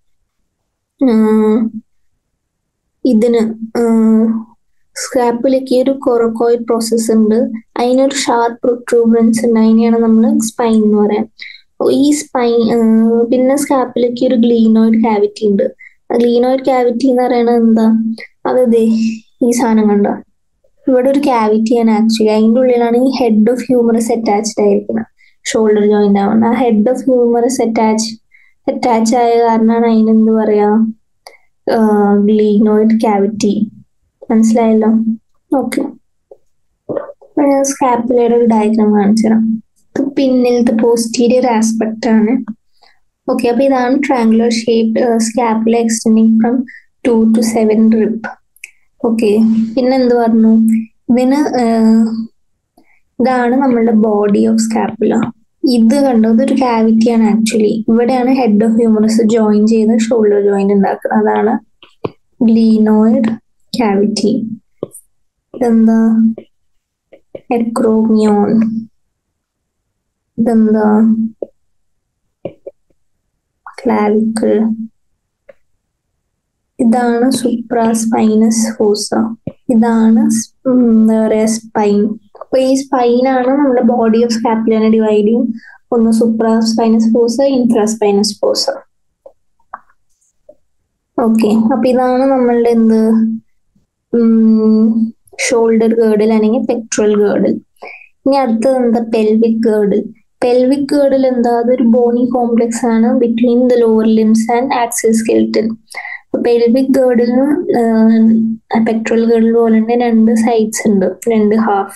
[SPEAKER 1] ഇതിന് സ്ക്രാപ്പിലേക്ക് ഒരു കൊറക്കോയിഡ് പ്രോസസ് ഉണ്ട് അതിനൊരു ഷാർപ്പ് പ്രൊട്രൂബൻസ് ഉണ്ട് അതിനെയാണ് നമ്മൾ സ്പൈൻ എന്ന് പറയാം ഈ സ്പൈൻ പിന്നെ സ്കാപ്പിലേക്ക് ഒരു ഗ്ലീനോയിഡ് ക്യാവിറ്റി ഉണ്ട് ഗ്ലീനോയിഡ് ക്യാവിറ്റി എന്ന് പറയുന്നത് എന്താ അതെ ഈ സാധനം കണ്ടോ ഇവിടെ ഒരു ക്യാവിറ്റിയാണ് ആക്ച്വലി അതിൻ്റെ ഉള്ളിലാണ് ഈ ഹെഡ് ഓഫ് ഹ്യൂമറസ് അറ്റാച്ച്ഡ് ആയിരിക്കുന്നത് ഷോൾഡർ ജോയിന്റ് ആവുന്നത് ആ head of humerus attach attach ആയ കാരണമാണ് അതിനെന്ത് പറയാ ഗ്ലീനോയിഡ് ക്യാവിറ്റി മനസ്സിലായല്ലോ ഓക്കെ ഞാൻ സ്കാപ്പുലയുടെ ഒരു ഡയഗ്രാം കാണിച്ചു തരാം ഇത് പിന്നിലത്തെ പോസ്റ്റീരിയർ ആസ്പെക്ട് ആണ് ഓക്കെ അപ്പൊ ഇതാണ് triangular shape scapula extending from two to seven rib okay പിന്നെ എന്ത് പറഞ്ഞു ഇതിന് ഇതാണ് നമ്മളുടെ ബോഡി ഓഫ് സ്കാപ്പുല ഇത് കണ്ടോ ഇതൊരു ക്യാവിറ്റിയാണ് ആക്ച്വലി ഇവിടെയാണ് ഹെഡ് ഓഫ് ഹ്യൂമറസ് ജോയിൻ ചെയ്ത് ഷോൾഡർ ജോയിന്റ് ഉണ്ടാക്കുന്നത് അതാണ് ഗ്ലീനോയിഡ് ക്യാവിറ്റി ഇതെന്താ എക്രോമിയോൺ ഇതെന്താ ക്ലാവിക്കിൾ ഇതാണ് സുപ്രാസ്പൈനസ് ഫോസ ഇതാണ് എന്താ പറയാ സ്പൈൻ അപ്പൊ ഈ സ്പൈനാണ് നമ്മുടെ ബോഡി ഓഫ് സ്കാപ്പിലിനെ ഡിവൈഡ് ചെയ്യും ഒന്ന് supraspinous fossa infraspinous fossa okay അപ്പൊ ഇതാണ് നമ്മളുടെ എന്ത് ഷോൾഡർ ഗേർഡിൽ അല്ലെങ്കിൽ പെക്ട്രൽ ഗേർഡിൽ ഇനി അടുത്തത് എന്താ പെൽവിക് ഗേർഡിൽ പെൽവിക് ഗേർഡിൽ എന്താ അതൊരു ബോണി കോംപ്ലെക്സ് ആണ് between the lower limbs and axial skeleton pelvic ഗേർഡിന് പെട്രോൾ ഗേർഡിൽ പോലെ തന്നെ രണ്ട് സൈഡ്സ് ഉണ്ട് രണ്ട് ഹാഫ്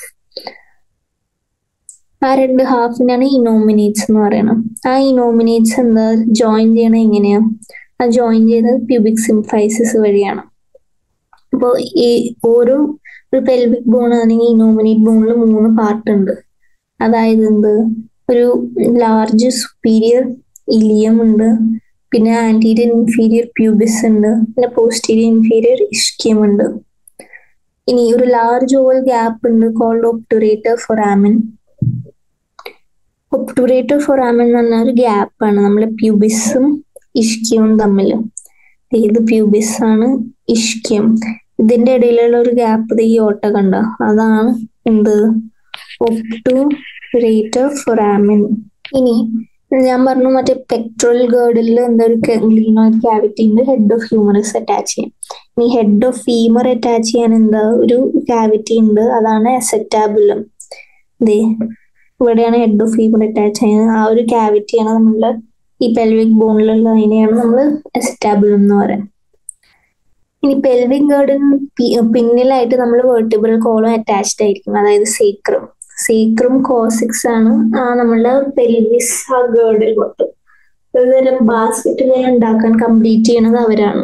[SPEAKER 1] ആ രണ്ട് ഹാഫിനാണ് ഇനോമിനേറ്റ്സ് എന്ന് പറയുന്നത് ആ ഇനോമിനേറ്റ്സ് എന്താ ജോയിൻ ചെയ്യണത് എങ്ങനെയാ അത് ജോയിൻ ചെയ്യുന്നത് പ്യൂബിക് സിംഫൈസിസ് വഴിയാണ് അപ്പോൾ ഈ ഓരോ ഒരു പെൽവിക് ബോൺ ആണെങ്കിൽ ഇനോമിനേറ്റ് ബോണിൽ മൂന്ന് പാർട്ട് ഉണ്ട് അതായത് എന്ത് ഒരു ലാർജ് സുപ്പീരിയർ ഇലിയം ഉണ്ട് പിന്നെ ആന്റീരിയർ ഇൻഫീരിയർ പ്യൂബിസ് ഉണ്ട് പിന്നെ പോസ്റ്റീരിയർ ഇൻഫീരിയർ ഇഷ്കിയം ഉണ്ട് ഇനി ഒരു ലാർജ് ഓവൽ ഗ്യാപ്പ് ഉണ്ട് called obturator foramen obturator foramen എന്ന് പറഞ്ഞാൽ ഒരു ഗ്യാപ്പാണ് നമ്മളെ പ്യൂബിസും ഇഷ്കിയവും തമ്മിൽ ഏത് പ്യൂബിസ് ആണ് ഇഷ്കിയം ഇതിന്റെ ഇടയിലുള്ള ഒരു ഗ്യാപ്പ് ഈ ഓട്ട കണ്ട അതാണ് എന്ത് ഒപ്റ്റുറേറ്റർ ഫൊറാമിൻ ഇനി ഞാൻ പറഞ്ഞു മറ്റേ പെക്ട്രോൾ ഗേർഡിൽ എന്താ ഒരു ഗ്ലീനോയിഡ് ക്യാവിറ്റി ഉണ്ട് ഹെഡ് ഓഫ് ഹ്യൂമറസ് അറ്റാച്ച് ചെയ്യാൻ ഇനി ഹെഡ് ഓഫ് ഫീമർ അറ്റാച്ച് ചെയ്യാൻ എന്താ ഒരു ക്യാവിറ്റി ഉണ്ട് അതാണ് എസെറ്റാബുലം ദേ ഇവിടെയാണ് ഹെഡ് ഓഫ് ഫീമർ അറ്റാച്ച് ചെയ്യുന്നത് ആ ഒരു ക്യാവിറ്റിയാണ് നമ്മളുടെ ഈ പെൽവിക് ബോണിലുള്ള അതിനെയാണ് നമ്മൾ എസെറ്റാബുലം എന്ന് പറയുന്നത് ഇനി പെൽവിക് ഗേർഡിന് പിന്നിലായിട്ട് നമ്മൾ വേർട്ടിബിൾ കോളം അറ്റാച്ച്ഡ് ആയിരിക്കും അതായത് സേക്രം സീക്രം കോസിക്സ് ആണ് ആ നമ്മളുടെ പെൽവിസ് ആ ഗേർഡിൽ മൊത്തം ഒരുതരം ബാസ്കറ്റ് ഇങ്ങനെ ഉണ്ടാക്കാൻ കംപ്ലീറ്റ് ചെയ്യണത് അവരാണ്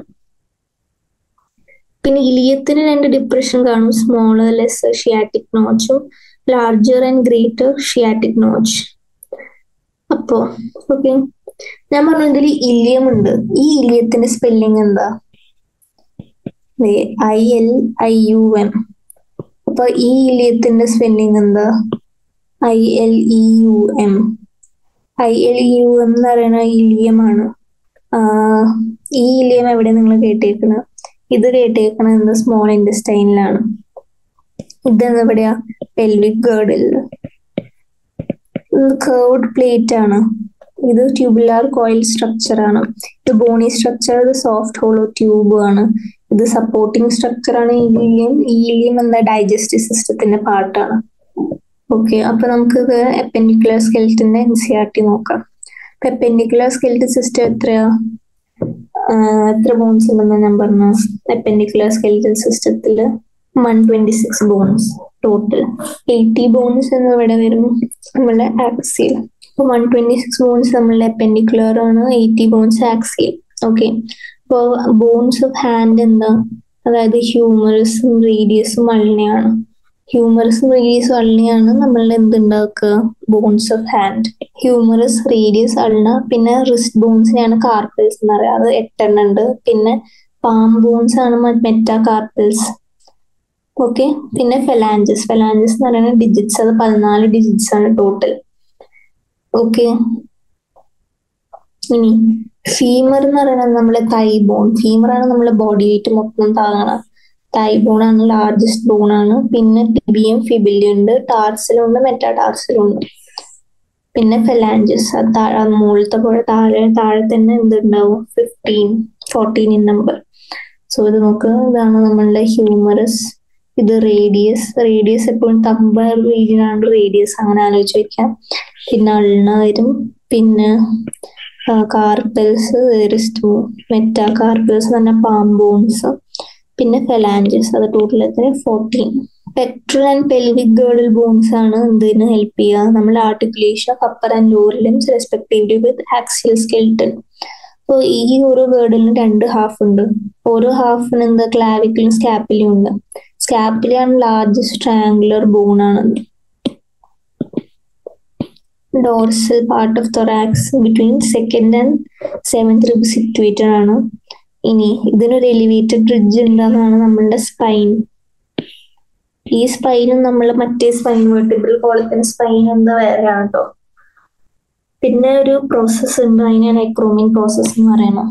[SPEAKER 1] പിന്നെ ഇലിയത്തിന് രണ്ട് ഡിപ്രഷൻ കാണും സ്മോളർ ലെസ് ഷിയാറ്റിക് നോച്ചും larger and greater sciatic notch അപ്പോ ഓക്കെ ഞാൻ പറഞ്ഞു ഇതിൽ ഇലിയം ഉണ്ട് ഈ ഇലിയത്തിന്റെ സ്പെല്ലിംഗ് എന്താ I L I U M അപ്പൊ ഈ ഇലിയത്തിന്റെ സ്പെല്ലിംഗ് എന്താ I L E U M I L E U M എന്ന് പറയുന്ന ഇലിയമാണ് ഈ ഇലിയം എവിടെ നിങ്ങൾ കേട്ടേക്കുന്നത് ഇത് കേട്ടേക്കണത് എന്താ സ്മോൾ ഇൻഡസ്റ്റൈനിലാണ് ഇത് എവിടെയാ പെൽവിക് ഗേർഡിൽ കേർഡ് പ്ലേറ്റ് ആണ് ഇത് ട്യൂബുലാർ കോയിൽ സ്ട്രക്ചർ ആണ് ഇത് ബോണി സ്ട്രക്ചർ ഇത് സോഫ്റ്റ് ഹോളോ ട്യൂബ് ആണ് ഇത് സപ്പോർട്ടിംഗ് സ്ട്രക്ചർ ആണ് ഈലിയം ഈലിയം എന്താ ഡൈജസ്റ്റീവ് സിസ്റ്റത്തിന്റെ പാർട്ടാണ് ഓക്കെ അപ്പൊ നമുക്ക് ഇത് എപ്പൻഡിക്കുലർ സ്കെൽറ്റിന്റെ എൻ സി ആർ ടി നോക്കാം എപ്പൻഡിക്കുലർ സ്കെൽറ്റ് സിസ്റ്റം എത്രയാ എത്ര ബോൺസ് ഉണ്ടെന്ന് ഞാൻ പറഞ്ഞു എപ്പൻഡിക്കുലർ സ്കെൽറ്റൽ സിസ്റ്റത്തിൽ one twenty six bones total eighty bones എന്ന് ഇവിടെ വരും നമ്മളുടെ ആക്സിയൽ അപ്പൊ വൺ ട്വന്റി സിക്സ് ബോൺസ് നമ്മളുടെ എപ്പൻഡിക്കുലർ ആണ് എയ്റ്റി ബോൺസ് ആക്സിയൽ ഓക്കെ അപ്പോൾ ബോൺസ് ഓഫ് ഹാൻഡ് എന്താ അതായത് ഹ്യൂമറസും റേഡിയസും അൾണിയാണ് ഹ്യൂമറസും റേഡിയസും അൾണിയാണ് നമ്മളുടെ എന്തുണ്ടാക്കുക bones of hand humerus radius ulna പിന്നെ റിസ്റ്റ് ബോൺസിനെയാണ് കാർപ്പിൾസ് എന്ന് പറയുക അത് എട്ടെണ്ണം ഉണ്ട് പിന്നെ പാം ബോൺസ് ആണ് മെറ്റാ കാർപ്പിൾസ് ഓക്കെ പിന്നെ ഫെലാഞ്ചസ് ഫെലാഞ്ചസ് എന്ന് പറയുന്നത് ഡിജിറ്റ്സ് അത് പതിനാല് ഡിജിറ്റ്സ് ആണ് ടോട്ടൽ ഓക്കെ ഇനി ഫീമർ എന്ന് പറയുന്നത് നമ്മളെ തൈ ബോൺ ഫീമർ ആണ് നമ്മളെ ബോഡി വെയിറ്റ് മൊത്തം താങ്ങണ തൈ ബോൺ ആണ് ലാർജസ്റ്റ് ബോൺ ആണ് പിന്നെ ടിബിയും ഫിബിലിയും ഉണ്ട് ടാർസിലും ഉണ്ട് മെറ്റാ ടാർസിലും ഉണ്ട് പിന്നെ ഫെലാഞ്ചസ് അത് താഴെ മുകളിലത്തെ പോലെ താഴെ താഴെ തന്നെ എന്തുണ്ടാവും fifteen fourteen in number so ഇത് നോക്കുക ഇതാണ് നമ്മളുടെ ഹ്യൂമറസ് ഇത് റേഡിയസ് റേഡിയസ് എപ്പോഴും തമ്പർ റീജിയൻ ആണ് റേഡിയസ് അങ്ങനെ ആലോചിച്ച് വെക്കാം പിന്നെ അൾണ വരും പിന്നെ കാർപ്പൽസ് റിസ്റ്റ് മെറ്റാ കാർപ്പൽസ് തന്നെ പാമ്പോൺസ് പിന്നെ ഫെലാഞ്ചസ് അത് ടോട്ടൽ എത്ര fourteen pectoral and pelvic girdle bones ആണ് എന്തിന് ഹെൽപ്പ് ചെയ്യുക നമ്മൾ articulation upper and lower limbs respectively with axial skeleton അപ്പോൾ ഈ ഓരോ ഗേർഡിലും രണ്ട് ഹാഫ് ഉണ്ട് ഓരോ ഹാഫിന് എന്താ ക്ലാവിക്കലും സ്കാപ്പിലും ഉണ്ട് സ്കാപ്പിലാണ് ലാർജസ്റ്റ് ട്രയാങ്കുലർ ബോൺ ആണ് dorsal part of thorax between second and seventh rib situated ആണ് ഇനി ഇതിനൊരു എലിവേറ്റഡ് ബ്രിഡ്ജ് ഉണ്ടെന്നാണ് നമ്മളുടെ സ്പൈൻ ഈ സ്പൈനും നമ്മൾ മറ്റേ സ്പൈൻ വെർട്ടിബിൾ കോളത്തിന് സ്പൈൻ എന്താ വേറെയാണ് കേട്ടോ പിന്നെ ഒരു പ്രോസസ്സ് ഉണ്ട് അതിനാണ് എക്രോമിൻ പ്രോസസ് എന്ന് പറയുന്നത്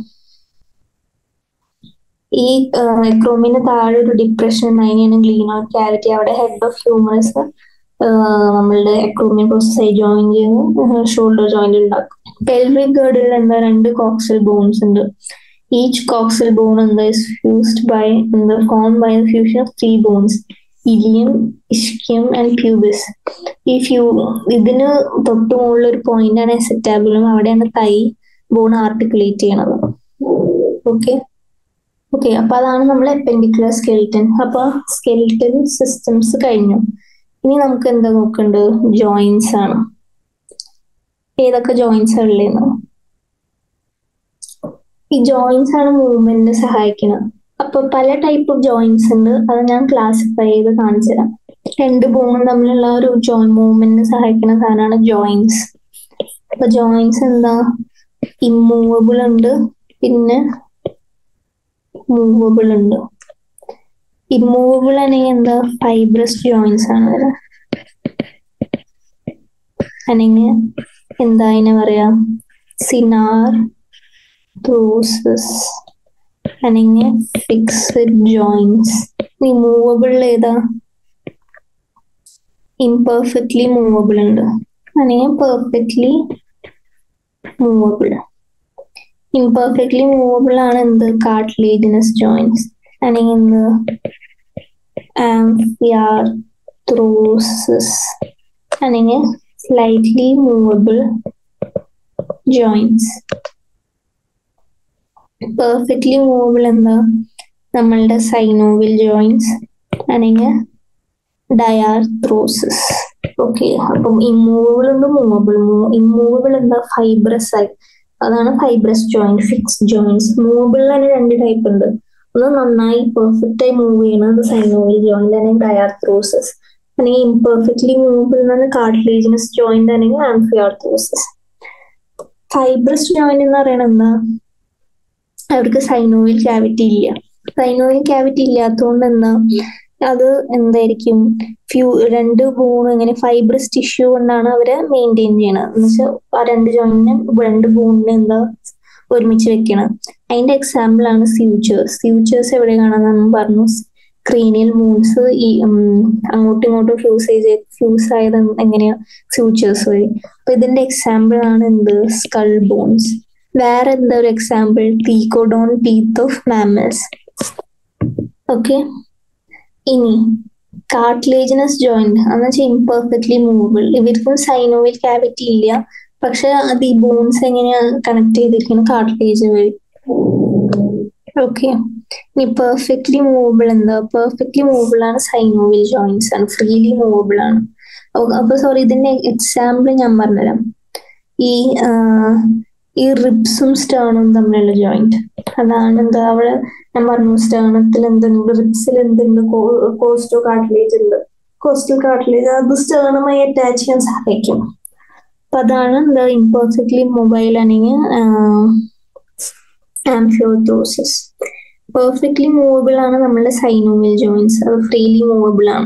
[SPEAKER 1] ഈ എക്രോമിന് താഴെ ഒരു ഡിപ്രഷൻ അതിനെയാണ് ഗ്ലീനോ ക്യാവിറ്റി അവിടെ ഹെഡ് ഓഫ് ഹ്യൂമറസ് നമ്മളുടെ എക്രോമിൻ പ്രോസസ് ആയി ജോയിൻ ചെയ്ത് ഷോൾഡർ ജോയിന്റ് ഉണ്ടാക്കും പെൽവിക് ഗേർഡിൽ എന്താ രണ്ട് കോക്സൽ ബോൺസ് ഉണ്ട് ഈച്ച് കോക്സൽ ബോൺ എന്താ ഇസ് ഫ്യൂസ്ഡ് ബൈ എന്താ form by the fusion of three bones ilium ischium and pubis ഈ ഫ്യൂ ഇതിന് തൊട്ട് മുകളിൽ ഒരു പോയിന്റ് ആണ് എസെറ്റാബിളും അവിടെയാണ് തൈ ബോൺ ആർട്ടിക്കുലേറ്റ് ചെയ്യണത് ഓക്കെ ഓക്കെ അപ്പൊ അതാണ് നമ്മൾ എപ്പൻഡിക്കുലർ സ്കെൽറ്റൻ അപ്പൊ സ്കെൽറ്റൻ സിസ്റ്റംസ് കഴിഞ്ഞു ഇനി നമുക്ക് എന്താ നോക്കേണ്ടത് ജോയിൻസ് ആണ് ഏതൊക്കെ ജോയിൻസ് ഉള്ളതെന്ന് ഈ ജോയിൻസ് ആണ് മൂവ്മെന്റിന് സഹായിക്കുന്നത് അപ്പൊ പല ടൈപ്പ് ഓഫ് ജോയിൻസ് ഉണ്ട് അത് ഞാൻ ക്ലാസിഫൈ ചെയ്ത് കാണിച്ചു തരാം രണ്ട് ബോണും തമ്മിലുള്ള ഒരു ജോയിൻ മൂവ്മെന്റിന് സഹായിക്കുന്ന സാധനമാണ് ജോയിൻസ് അപ്പൊ ജോയിൻസ് എന്താ ഇമ്മൂവബിൾ ഉണ്ട് പിന്നെ മൂവബിൾ ഉണ്ട് ഇമ്മൂവബിൾ ആണെങ്കിൽ എന്താ ഫൈബ്രസ് ജോയിൻസ് ആണ് വരാ അല്ലെങ്കിൽ എന്താ അതിനെ പറയാ സിനാർ ത്രൂസസ് അല്ലെങ്കിൽ ഫിക്സഡ് ജോയിൻസ് ഇനി മൂവബിൾ ഏതാ ഇംപെർഫെക്റ്റ്ലി മൂവബിൾ ഉണ്ട് അല്ലെങ്കിൽ പെർഫെക്റ്റ്ലി മൂവബിൾ ഇംപെർഫെക്റ്റ്ലി മൂവബിൾ ആണ് എന്ത് കാർട്ടിലേജിനസ് ജോയിൻസ് അല്ലെങ്കിൽ എന്ത് ആംഫിയാർത്രോസിസ് അല്ലെങ്കിൽ slightly movable joints perfectly movable എന്താ നമ്മളുടെ സൈനോവിൽ ജോയിൻസ് അല്ലെങ്കിൽ ഡയാർത്രോസിസ് ഓക്കെ അപ്പം ഇമ്മൂവബിൾ ഉണ്ട് മൂവബിൾ ഇമ്മൂവബിൾ എന്താ ഫൈബ്രസ് ആയി അതാണ് fibrous joint fix joints movable തന്നെ രണ്ട് ടൈപ്പ് ഉണ്ട് ഒന്ന് നന്നായി പെർഫെക്റ്റ് ആയി മൂവ് ചെയ്യണത് സൈനോവിൽ ജോയിന്റ് അല്ലെങ്കിൽ ഡയാർത്രോസിസ് അല്ലെങ്കിൽ ഇംപെർഫെക്റ്റ്ലി മൂവബിൾ എന്നാണ് കാർട്ടിലേജിനസ് ജോയിന്റ് അല്ലെങ്കിൽ ആംഫിയാർത്രോസിസ് ഫൈബ്രസ് ജോയിന്റ് എന്ന് പറയുന്നത് എന്താ അവർക്ക് സൈനോവിൽ ക്യാവിറ്റി ഇല്ല സൈനോവിൽ ക്യാവിറ്റി ഇല്ലാത്തതുകൊണ്ട് എന്താ അത് എന്തായിരിക്കും ഫ്യൂ രണ്ട് ബോൺ ഇങ്ങനെ ഫൈബ്രസ് ടിഷ്യൂ കൊണ്ടാണ് അവര് മെയിൻറ്റെയിൻ ചെയ്യണത് എന്ന് വെച്ചാൽ ആ രണ്ട് ജോയിന്റിനെ രണ്ട് ബോണിനെ എന്താ ഒരുമിച്ച് വെക്കണം അതിന്റെ എക്സാമ്പിൾ ആണ് സ്യൂച്ചേഴ്സ് സ്യൂച്ചേഴ്സ് എവിടെ കാണാന്ന് പറഞ്ഞു ക്രീനിയൽ മൂൺസ് ഈ അങ്ങോട്ടും ഇങ്ങോട്ടും ഫ്യൂസ് ചെയ്ത് ഫ്യൂസ് ആയത് എങ്ങനെയാ സ്യൂച്ചേഴ്സ് വഴി അപ്പൊ ഇതിന്റെ എക്സാമ്പിൾ ആണ് എന്ത് സ്കൾ ബോൺസ് വേറെ എന്താ ഒരു example thecodont teeth of mammals okay ഇനി കാർട്ടിലേജിനസ് ജോയിന്റ് എന്ന് വെച്ചാൽ ഇംപെർഫെക്റ്റ്ലി മൂവബിൾ ഇവർക്കും സൈനോവിൽ ക്യാവിറ്റി ഇല്ല പക്ഷെ അത് ഈ ബോൺസ് എങ്ങനെയാ കണക്ട് ചെയ്തിരിക്കുന്നത് കാർട്ടിലേജ് വഴി ഓക്കെ ഇനി പെർഫെക്റ്റ്ലി മൂവബിൾ എന്താ പെർഫെക്റ്റ്ലി മൂവബിൾ ആണ് സൈനോവിൽ ജോയിന്റ്സ് ആണ് ഫ്രീലി മൂവബിൾ ആണ് അപ്പൊ സോറി ഇതിന്റെ എക്സാമ്പിൾ ഞാൻ പറഞ്ഞുതരാം ഈ ഈ റിബ്സും സ്റ്റേണും തമ്മിലുള്ള ജോയിന്റ് അതാണ് എന്താ അവിടെ ഞാൻ പറഞ്ഞു സ്റ്റേണത്തിൽ എന്തുണ്ട് റിബ്സിൽ എന്തുണ്ട് കോസ്റ്റോ കാർട്ടിലേജ് ഉണ്ട് കോസ്റ്റൽ കാർട്ടിലേജ് അത് സ്റ്റേണുമായി അറ്റാച്ച് ചെയ്യാൻ സഹായിക്കും അപ്പൊ അതാണ് എന്താ ഇംപെർഫെക്റ്റ്ലി മൊബൈൽ അല്ലെങ്കിൽ ആംഫിയോത്തോസിസ് പെർഫെക്റ്റ്ലി മൂവബിൾ ആണ് നമ്മളുടെ സൈനോവിൽ ജോയിന്റ്സ് അത് ഫ്രീലി മൂവബിൾ ആണ്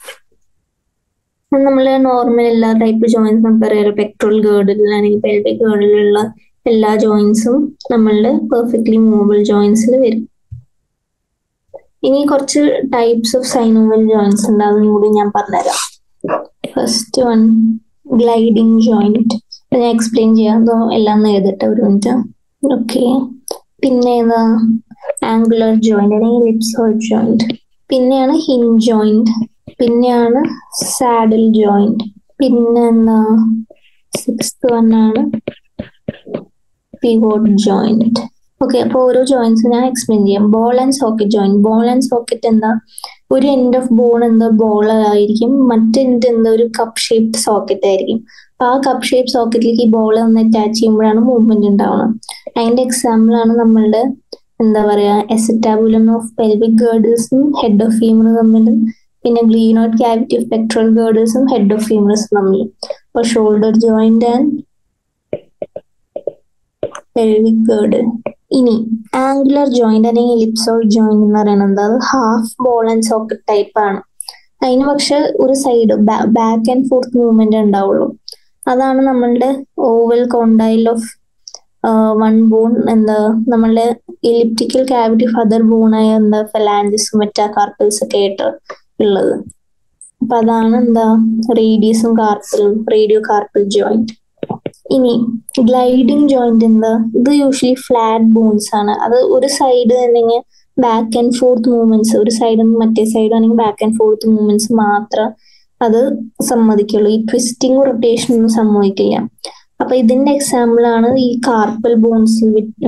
[SPEAKER 1] നമ്മൾ നോർമൽ എല്ലാ ടൈപ്പ് ജോയിന്റ്സ് നമുക്കറിയാലോ പെട്രോൾ ഗേർഡിൽ അല്ലെങ്കിൽ പെൽവിക് ഗേർഡിലുള്ള എല്ലാ ജോയിന്റ്സും നമ്മളുടെ പെർഫെക്റ്റ്ലി മൂവബിൾ ജോയിന്റ്സിൽ വരും ഇനി കുറച്ച് ടൈപ്സ് ഓഫ് സൈനോവൽ ജോയിന്റ്സ് ഉണ്ട് അതും കൂടി ഞാൻ പറഞ്ഞുതരാം ഫസ്റ്റ് വൺ ഗ്ലൈഡിങ് ജോയിന്റ് ഞാൻ എക്സ്പ്ലെയിൻ ചെയ്യാം അതോ എല്ലാം എഴുതട്ടെ ഒരു മിനിറ്റ് ഓക്കെ പിന്നെ ഏതാ ആംഗുലർ ജോയിന്റ് അല്ലെങ്കിൽ ലിപ്സോയിഡ് ജോയിന്റ് പിന്നെയാണ് ഹിൻ ജോയിന്റ് പിന്നെയാണ് സാഡിൽ ജോയിന്റ് പിന്നെ എന്താ സിക്സ്ത് വൺ ആണ് പിവോട്ട് ജോയിന്റ് ഓക്കെ അപ്പോൾ ഓരോ ജോയിന്റ്സ് ഞാൻ എക്സ്പ്ലെയിൻ ചെയ്യാം ball and socket joint ball and socket എന്താ ഒരു എൻഡ് ഓഫ് ബോൺ എന്താ ബോൾ ആയിരിക്കും മറ്റേ എൻഡ് എന്താ ഒരു കപ്പ് ഷേപ്ഡ് സോക്കറ്റ് ആയിരിക്കും അപ്പൊ ആ കപ്പ് ഷേപ്പ് സോക്കറ്റിലേക്ക് ഈ ബോൾ ഒന്ന് അറ്റാച്ച് ചെയ്യുമ്പോഴാണ് മൂവ്മെന്റ് ഉണ്ടാവുന്നത് അതിന്റെ എക്സാമ്പിൾ ആണ് നമ്മളുടെ എന്താ പറയാ എസറ്റാബുലം ഓഫ് പെൽവിക് ഗേർഡേഴ്സും ഹെഡ് ഓഫ് ഫീമറും തമ്മിലും പിന്നെ ഗ്ലീനോട്ട് ക്യാവിറ്റി ഓഫ് പെക്ട്രൽ ഗേർഡേഴ്സും ഹെഡ് ഓഫ് ഫീമറസും തമ്മിലും അപ്പൊ shoulder joint and pelvic girdle ഇനി ആംഗുലർ ജോയിന്റ് അല്ലെങ്കിൽ എലിപ്സോയിഡ് ജോയിന്റ് എന്ന് പറയുന്നത് അത് half ball and socket type ആണ് അതിന് പക്ഷെ ഒരു side back and forth movement ഉണ്ടാവുള്ളൂ അതാണ് നമ്മളുടെ oval condyle of one bone എന്താ നമ്മളുടെ എലിപ്റ്റിക്കൽ ക്യാവിറ്റി ഓഫ് അതർ ബോണായ എന്താ ഫെലാൻജിസും മെറ്റാകാർപ്പിൾസ് ഒക്കെ ആയിട്ട് ഉള്ളത് അപ്പൊ അതാണ് എന്താ റേഡിയസും കാർപ്പിലും റേഡിയോ കാർപ്പിൽ ജോയിന്റ് ഇനി ഗ്ലൈഡിങ് ജോയിന്റ് എന്താ ഇത് യൂഷ്വലി ഫ്ലാറ്റ് ബോൺസ് ആണ് അത് ഒരു സൈഡ് തന്നെ ബാക്ക് ആൻഡ് ഫോർത്ത് മൂവ്മെന്റ്സ് ഒരു സൈഡ് മറ്റേ സൈഡ് ആണെങ്കിൽ ബാക്ക് ആൻഡ് ഫോർത്ത് മൂവ്മെന്റ്സ് മാത്രം അത് സമ്മതിക്കുള്ളൂ ഈ ട്വിസ്റ്റിംഗ് റൊട്ടേഷൻ ഒന്നും സമ്മതിക്കില്ല അപ്പൊ ഇതിന്റെ എക്സാമ്പിൾ ആണ് ഈ കാർപ്പൽ ബോൺസ്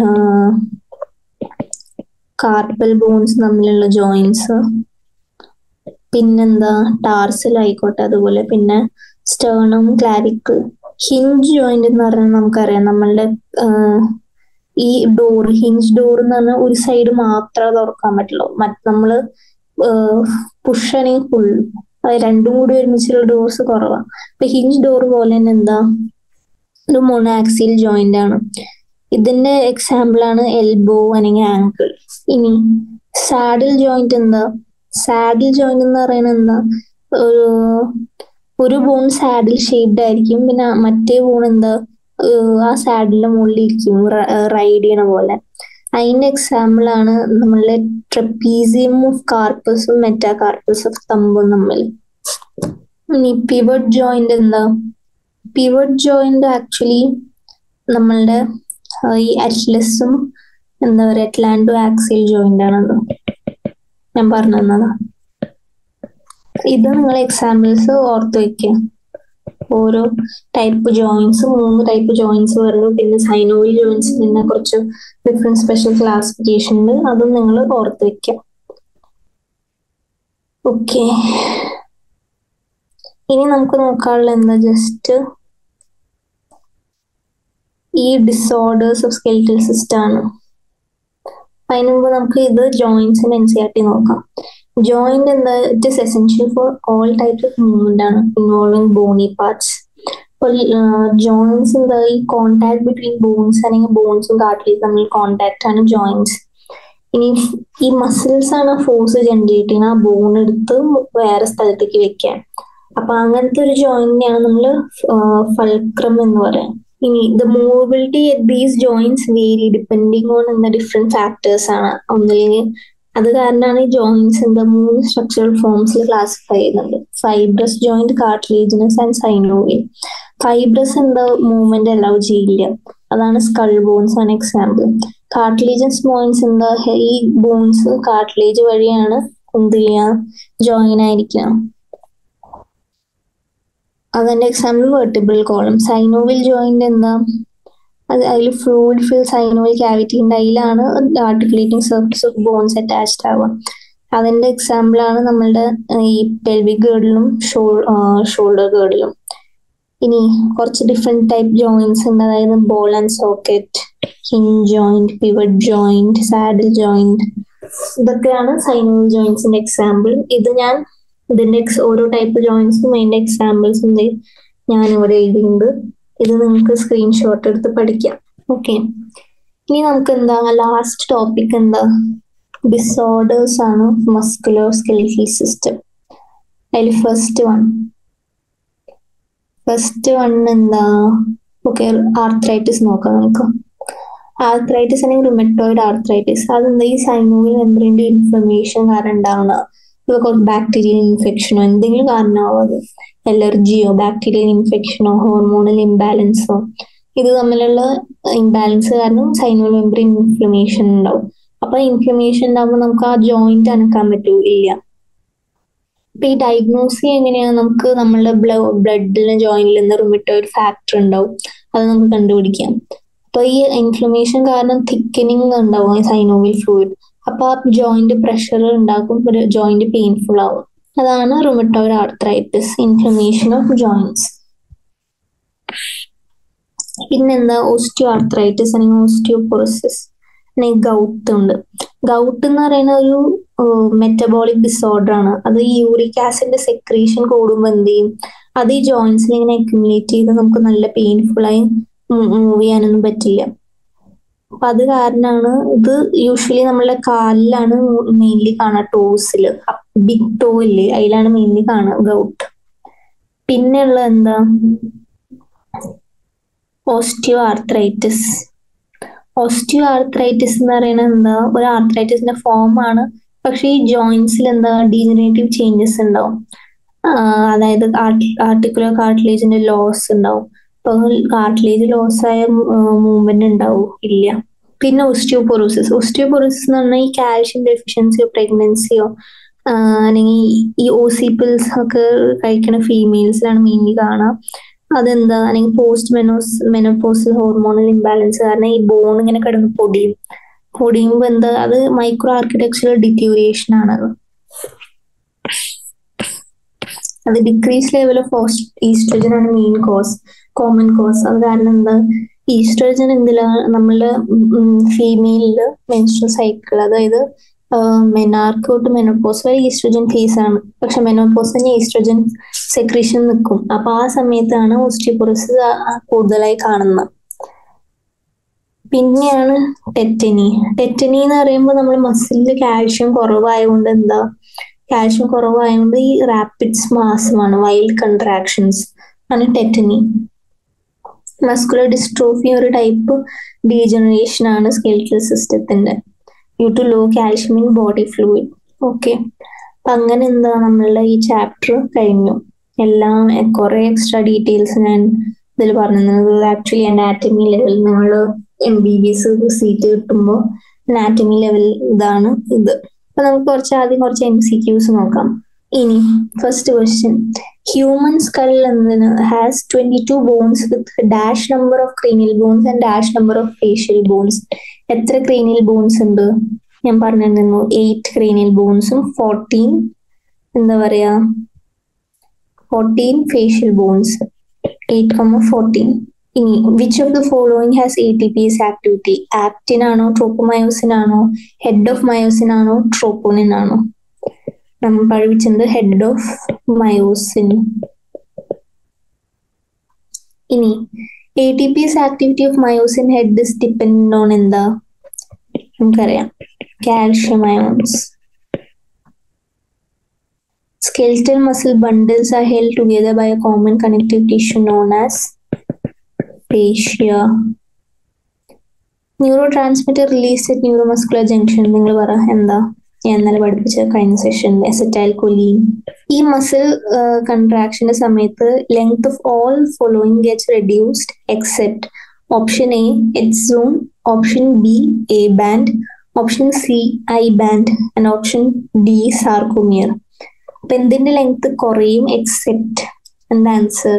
[SPEAKER 1] കാർപ്പൽ ബോൺസ് തമ്മിലുള്ള ജോയിന്റ്സ് പിന്നെന്താ ടാർസൽ ആയിക്കോട്ടെ അതുപോലെ പിന്നെ സ്റ്റേണും ക്ലാരിക്കിൾ ഹിഞ്ച് ജോയിന്റ് എന്ന് പറഞ്ഞാൽ നമുക്കറിയാം നമ്മളുടെ ഈ ഡോർ ഹിഞ്ച് ഡോർ എന്ന് പറഞ്ഞാൽ ഒരു സൈഡ് മാത്രമേ തുറക്കാൻ പറ്റുള്ളൂ മറ്റ് നമ്മള് പുഷ് ആണെങ്കിൽ ഫുൾ രണ്ടും കൂടി ഒരുമിച്ചുള്ള ഡോർസ് കുറവാണ് അപ്പൊ ഹിഞ്ച് ഡോർ പോലെ തന്നെ എന്താ ഒരു മൊണാക്സിൽ ജോയിന്റ് ആണ് ഇതിന്റെ എക്സാമ്പിൾ ആണ് എൽബോ അല്ലെങ്കിൽ ആങ്കിൾ ഇനി സാഡിൽ ജോയിന്റ് എന്താ സാഡിൽ ജോയിന്റ് എന്ന് പറയുന്നത് എന്താ ഒരു ഒരു ബോൺ സാഡിൽ ഷേപ്ഡ് ആയിരിക്കും പിന്നെ മറ്റേ ബോൺ എന്താ ആ സാഡിന്റെ മുകളിൽ ഇരിക്കും റൈഡ് ചെയ്യണ പോലെ അതിന്റെ എക്സാമ്പിൾ ആണ് നമ്മളുടെ ട്രപ്പീസിയം ഓഫ് കാർപ്പസും മെറ്റാ കാർപ്പസ് ഓഫ് തമ്പും തമ്മിൽ ഇനി പിവട്ട് ജോയിന്റ് എന്താ പിവട്ട് ജോയിന്റ് ആക്ച്വലി നമ്മളുടെ ഈ അറ്റ്ലസും എന്താ പറയുക അറ്റ്ലാന്റോ ആക്സിൽ ജോയിന്റ് ആണത് ഞാൻ പറഞ്ഞു തന്നതാ ഇത് നിങ്ങൾ എക്സാമ്പിൾസ് ഓർത്ത് വെക്കുക ഓരോ ടൈപ്പ് ജോയിന്റ്സ് മൂന്ന് ടൈപ്പ് ജോയിന്റ്സ് വരുന്നു പിന്നെ സൈനോയിൽ ജോയിന്റ്സ് പിന്നെ കുറച്ച് ഡിഫറെന്റ് സ്പെഷ്യൽ ക്ലാസിഫിക്കേഷൻ ഉണ്ട് അതും നിങ്ങൾ ഓർത്ത് വെക്കുക ഓക്കെ ഇനി നമുക്ക് നോക്കാനുള്ള എന്താ ജസ്റ്റ് ഈ ഡിസോർഡേഴ്സ് ഓഫ് സ്കെലിറ്റൽ സിസ്റ്റം ആണ് അതിന് മുമ്പ് നമുക്ക് ഇത് ജോയിന്റ്സിന്റെ എൻ സി ആർ ടി നോക്കാം ജോയിന്റ് എന്താ it is essential for all types of movement ആണ് ഇൻവോൾവിംഗ് ബോണി പാർട്സ് അപ്പോൾ ജോയിന്റ്സ് എന്താ ഈ കോണ്ടാക്ട് ബിറ്റ്വീൻ ബോൺസ് അല്ലെങ്കിൽ ബോൺസും കാർട്ടിലേജ് തമ്മിൽ കോണ്ടാക്ട് ആണ് ജോയിന്റ്സ് ഇനി ഈ മസിൽസ് ആണ് ഫോഴ്സ് ജനറേറ്റ് ചെയ്യുന്ന ആ ബോൺ എടുത്ത് വേറെ സ്ഥലത്തേക്ക് വെക്കാൻ അപ്പൊ അങ്ങനത്തെ ഒരു ജോയിന്റിനെയാണ് നമ്മൾ ഫൾക്രം എന്ന് പറയാം ഇനി the movability at these joints vary depending on എന്ന ഡിഫറെന്റ് ഫാക്ടേഴ്സ് ആണ് ഒന്നില്ലെങ്കിൽ അത് കാരണമാണ് ഈ ജോയിന്റ്സ് എന്താ മൂന്ന് സ്ട്രക്ചറൽ ഫോംസിൽ ക്ലാസിഫൈ ചെയ്യുന്നുണ്ട് fibrous joint cartilaginous and synovial fibrous എന്താ മൂവ്മെന്റ് അലൗ ചെയ്യില്ല അതാണ് സ്കൾ ബോൺസ് ആണ് എക്സാമ്പിൾ കാർട്ടിലേജസ് ബോൺസ് എന്താ ഈ ബോൺസ് കാർട്ടിലേജ് വഴിയാണ് എന്ത് ചെയ്യാ ജോയിൻ ആയിരിക്കുക അതിന്റെ example vertebral column synovial joint എന്താ അത് അതിൽ ഫ്ലൂയിഡ് ഫിൽ സൈനോവിൽ ക്യാവിറ്റി ഉണ്ട് അതിലാണ് articulating surface of bones attached ആവുക അതിന്റെ എക്സാമ്പിൾ ആണ് നമ്മളുടെ ഈ പെൽവിക് ഗേർഡിലും ഷോൾഡർ ഗേർഡിലും ഇനി കുറച്ച് ഡിഫറെന്റ് ടൈപ്പ് ജോയിന്റ്സ് ഉണ്ട് അതായത് ball and socket hinge joint pivot joint saddle joint ഇതൊക്കെയാണ് സൈനോവിൽ ജോയിന്റ്സിന്റെ എക്സാമ്പിൾ ഇത് ഞാൻ ഇതിന്റെ ഓരോ ടൈപ്പ് ജോയിന്റ്സും അതിന്റെ എക്സാമ്പിൾസും ഞാൻ ഇവിടെ എഴുതിയിട്ടുണ്ട് ഇത് നിങ്ങൾക്ക് സ്ക്രീൻഷോട്ട് എടുത്ത് പഠിക്കാം ഓക്കെ ഇനി നമുക്ക് എന്താ ലാസ്റ്റ് ടോപ്പിക് എന്താ ഡിസോർഡേഴ്സ് ആണ് മസ്കുലർ സ്കെലിറ്റൽ സിസ്റ്റം അതിൽ ഫസ്റ്റ് വൺ ഫസ്റ്റ് വൺ എന്താ ഓക്കെ ആർത്രൈറ്റിസ് നോക്കാം നമുക്ക് ആർത്രൈറ്റിസ് അല്ലെങ്കിൽ റിമറ്റോയിഡ് ആർത്രൈറ്റിസ് അതെന്താ ഈ സൈനോവിൽ മെമ്പറിന്റെ ഇൻഫ്ലമേഷൻ കാരണം ഉണ്ടാവുന്ന ഇപ്പൊ ബാക്ടീരിയൽ ഇൻഫെക്ഷനോ എന്തെങ്കിലും കാരണമാവും അത് അലർജിയോ ബാക്ടീരിയൽ ഇൻഫെക്ഷനോ ഹോർമോണൽ ഇംബാലൻസോ ഇത് തമ്മിലുള്ള ഇംബാലൻസ് കാരണം സൈനോൽ മെമ്പറിൻ ഇൻഫ്ലമേഷൻ ഉണ്ടാവും അപ്പൊ ഇൻഫ്ലമേഷൻ ഉണ്ടാകുമ്പോൾ നമുക്ക് ആ ജോയിന്റ് അനക്കാൻ പറ്റൂ ഇല്ല ഇപ്പൊ ഈ ഡയഗ്നോസി എങ്ങനെയാണ് നമുക്ക് നമ്മളുടെ ബ്ലഡിലെ ജോയിന്റിൽ നിന്ന് റുമിറ്റോയിഡ് ഫാക്ടർ ഉണ്ടാവും അത് നമുക്ക് കണ്ടുപിടിക്കാം അപ്പൊ ഈ ഇൻഫ്ലമേഷൻ കാരണം തിക്കനിങ് ഉണ്ടാവും സൈനോവിൽ ഫ്ലൂയിഡ് അപ്പൊ ആ ജോയിന്റ് പ്രഷർ ഉണ്ടാക്കും ഒരു ജോയിന്റ് പെയിൻഫുൾ ആവും അതാണ് rheumatoid arthritis inflammation of joints പിന്നെന്താ ഓസ്റ്റിയോ ആർത്രൈറ്റിസ് അല്ലെങ്കിൽ ഓസ്റ്റിയോപൊറോസിസ് അല്ലെങ്കിൽ ഗൗട്ട് ഉണ്ട് ഗൗട്ട് എന്ന് പറയുന്ന ഒരു മെറ്റബോളിക് ഡിസോർഡർ ആണ് അത് യൂറിക് ആസിഡിന്റെ സെക്രീഷൻ കൂടുമ്പോൾ എന്ത് ചെയ്യും അത് ഈ ജോയിന്റ്സിൽ ഇങ്ങനെ അക്യുമുലേറ്റ് ചെയ്ത് നമുക്ക് നല്ല പെയിൻഫുൾ ആയി മൂവ് ചെയ്യാനൊന്നും പറ്റില്ല അപ്പൊ അത് കാരണമാണ് ഇത് യൂഷ്വലി നമ്മളുടെ കാലിലാണ് മെയിൻലി കാണുക ടോസിൽ ബിഗ് ടോ ഇല്ലേ അതിലാണ് മെയിൻലി കാണുക ഗൗട്ട് പിന്നെ ഉള്ള എന്താ ഓസ്റ്റിയോ ആർത്രൈറ്റിസ് ഓസ്റ്റിയോ ആർത്രൈറ്റിസ് എന്ന് പറയുന്നത് എന്താ ഒരു ആർത്രൈറ്റിസിന്റെ ഫോം ആണ് പക്ഷെ ഈ ജോയിന്റ്സിൽ എന്താ ഡീജനറേറ്റീവ് ചേഞ്ചസ് ഉണ്ടാവും അതായത് ആർട്ടിക്കുലർ കാർട്ടിലേജിന്റെ ലോസ് ഉണ്ടാവും ഇപ്പൊ കാർട്ടിലേജ് ലോസ് ആയ മൂവ്മെന്റ് ഉണ്ടാവും ഇല്ല പിന്നെ ഓസ്റ്റിയോപൊറോസിസ് ഓസ്റ്റിയോപൊറോസിസ് എന്ന് പറഞ്ഞാൽ ഈ കാൽഷ്യം ഡെഫിഷ്യൻസിയോ പ്രഗ്നൻസിയോ അല്ലെങ്കിൽ ഈ ഓസിപ്പിൾസ് ഒക്കെ കഴിക്കുന്ന ഫീമെയിൽസിലാണ് മെയിൻലി കാണാം അതെന്താ അല്ലെങ്കിൽ പോസ്റ്റ് മെനോസ് മെനോപോസൽ ഹോർമോണൽ ഇംബാലൻസ് കാരണം ഈ ബോൺ ഇങ്ങനെ കിടന്ന് പൊടിയും പൊടിയുമ്പോൾ എന്താ അത് മൈക്രോ ആർക്കിടെക്ചറൽ ഡിറ്റ്യൂറിയേഷൻ ആണ് അത് ഡിക്രീസ് ലെവൽ ഓഫ് ഈസ്ട്രജൻ ആണ് മെയിൻ കോസ് കോമൺ കോസ് അത് കാരണം എന്താ ഈസ്ട്രോജൻ എന്തിലാണ് നമ്മളുടെ ഫീമെയിലില് മെൻസ്ട്രൽ സൈക്കിൾ അതായത് മെനാർക്ക് തൊട്ട് മെനോപോസ് വരെ ഈസ്ട്രോജൻ ഫേസ് ആണ് പക്ഷെ മെനോപോസ് തന്നെ ഈസ്ട്രോജൻ സെക്രീഷൻ നിൽക്കും അപ്പൊ ആ സമയത്താണ് ഓസ്റ്റിയോപൊറോസിസ് കൂടുതലായി കാണുന്നത് പിന്നെയാണ് ടെറ്റനി ടെറ്റനി എന്ന് പറയുമ്പോൾ നമ്മൾ മസിലിൽ കാൽഷ്യം കുറവായതുകൊണ്ട് എന്താ കാൽഷ്യം കുറവായതുകൊണ്ട് ഈ റാപ്പിഡ് സ്മാസമാണ് വൈൽഡ് കൺട്രാക്ഷൻസ് ആണ് ടെറ്റനി മസ്കുലർ ഡിസ്ട്രോഫി ഒരു ടൈപ്പ് ഡീജനറേഷൻ ആണ് സ്കെൽറ്റൽ സിസ്റ്റത്തിന്റെ due to low calcium in body fluid okay അപ്പൊ അങ്ങനെ എന്താ നമ്മളുടെ ഈ ചാപ്റ്റർ കഴിഞ്ഞു എല്ലാം കുറെ എക്സ്ട്രാ ഡീറ്റെയിൽസ് ഞാൻ ഇതിൽ പറഞ്ഞത് ആക്ച്വലി അനാറ്റമി ലെവൽ നിങ്ങൾ M B B S seat കിട്ടുമ്പോൾ അനാറ്റമി ലെവൽ ഇതാണ് ഇത് അപ്പൊ നമുക്ക് കുറച്ച് ആദ്യം കുറച്ച് എം സി ക്യൂസ് നോക്കാം ഇനി ഫസ്റ്റ് ക്വസ്റ്റ്യൻ ഹ്യൂമൻ സ്കൾ എന്നതിന് has twenty two bones with dash number of cranial bones and dash number of facial bones എത്ര ക്രീനിയൽ ബോൺസ് ഉണ്ട് ഞാൻ പറഞ്ഞിരുന്നു എയ്റ്റ് ക്രീനിയൽ ബോൺസും ഫോർട്ടീൻ എന്താ പറയാ fourteen facial bones eight comma fourteen ഇനി which of the following has ATPase activity actin ആണോ ട്രോപ്പോമയോസിൻ ആണോ ഹെഡ് ഓഫ് മയോസിൻ ആണോ ട്രോപ്പോണിൻ ആണോ നമ്മൾ പഠിപ്പിച്ചത് ഹെഡ് ഓഫ് മയോസിൻ ഇനി A ATPase activity of myosin head is depend on എന്താ നമുക്കറിയാം calcium ions skeletal muscle bundles are held together by a common connective tissue known as fascia. Neurotransmitter release at neuromuscular junction നിങ്ങൾ പറ എന്താ ഞാൻ ഇന്നലെ പഠിപ്പിച്ച കഴിഞ്ഞ സെഷൻ എസറ്റൈൽ കൊലീൻ ഈ മസിൽ കൺട്രാക്ഷന്റെ സമയത്ത് length of all following gets reduced except option A H zone option B A band option C I band and option D sarcomere അപ്പൊ എന്തിന്റെ ലെങ്ത് കുറയും എക്സെപ്റ്റ് എന്താ ആൻസർ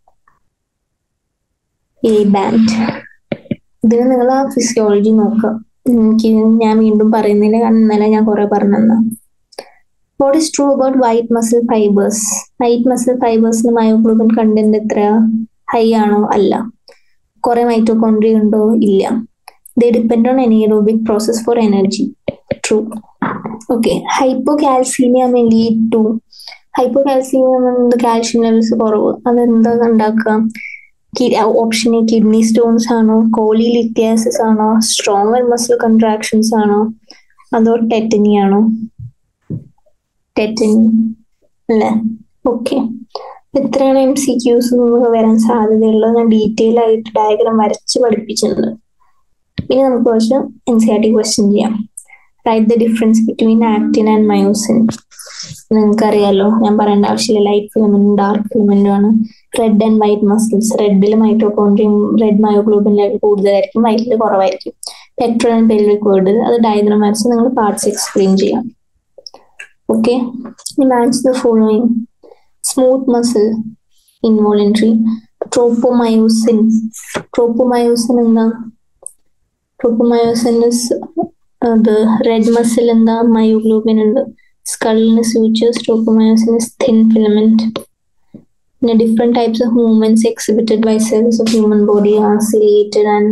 [SPEAKER 1] എ ബാൻഡ് ഇതിന് നിങ്ങൾ ആ ഫിസിയോളജി നോക്കുക എനിക്ക് ഞാൻ വീണ്ടും പറയുന്നില്ല കാരണം ഇന്നലെ ഞാൻ കുറെ പറഞ്ഞെന്നാ what is true about white muscle fibres white muscle ഫൈബേഴ്സിന് മയോഗ്ലോബിൻ കണ്ടന്റ് എത്ര ഹൈ ആണോ അല്ല കുറെ മൈറ്റോകോൺട്രി ഉണ്ടോ ഇല്ല they depend on anaerobic process for energy true okay hypocalcaemia may lead to hypocalcaemia calcium levels കുറവ് അതെന്താ ഉണ്ടാക്കുക ഓപ്ഷൻ എ കിഡ്നി സ്റ്റോൺസ് ആണോ കോളി ലിത്യാസിസ് ആണോ സ്ട്രോങ് മസിൽ കൺട്രാക്ഷൻസ് ആണോ അതോ ടെറ്റനി ആണോ ടെറ്റനി അല്ലേ ഓക്കെ എത്രയാണ് എം സി ക്യൂസ് നമുക്ക് വരാൻ സാധ്യതയുള്ളത് ഞാൻ ഡീറ്റെയിൽ ആയിട്ട് ഡയഗ്രാം വരച്ച് പഠിപ്പിച്ചിട്ടുണ്ട് ഇനി നമുക്ക് കുറച്ച് N C R T question ചെയ്യാം right the difference between actin and myosin നിങ്ങൾക്കറിയാലോ ഞാൻ പറയേണ്ട ആവശ്യമില്ല ലൈറ്റ് ഫിലമെന്റും ഡാർക്ക് ഫിലമെന്റും ആണ് റെഡ് ആൻഡ് വൈറ്റ് മസിൽസ് റെഡിൽ മൈറ്റോകോൺട്രിയും റെഡ് മയോഗ്ലോബിൻ ലെവൽ കൂടുതലായിരിക്കും വൈറ്റിൽ കുറവായിരിക്കും പെട്രോൾ ആൻഡ് പെൽവിക് വേർഡ് അത് ഡയഗ്രാം വരച്ച് നിങ്ങൾ പാർട്സ് എക്സ്പ്ലെയിൻ ചെയ്യാം okay match the following smooth muscle involuntary tropomyosin tropomyosin എന്താ ട്രോപ്പോമയോസിൻ അത് റെഡ് മസിൽ എന്താ മയോഗ്ലോബിൻ ഉണ്ട് സ്കളിന് sutures tropomyosin is thin filament പിന്നെ different types of movements exhibited by cells of human body ciliated and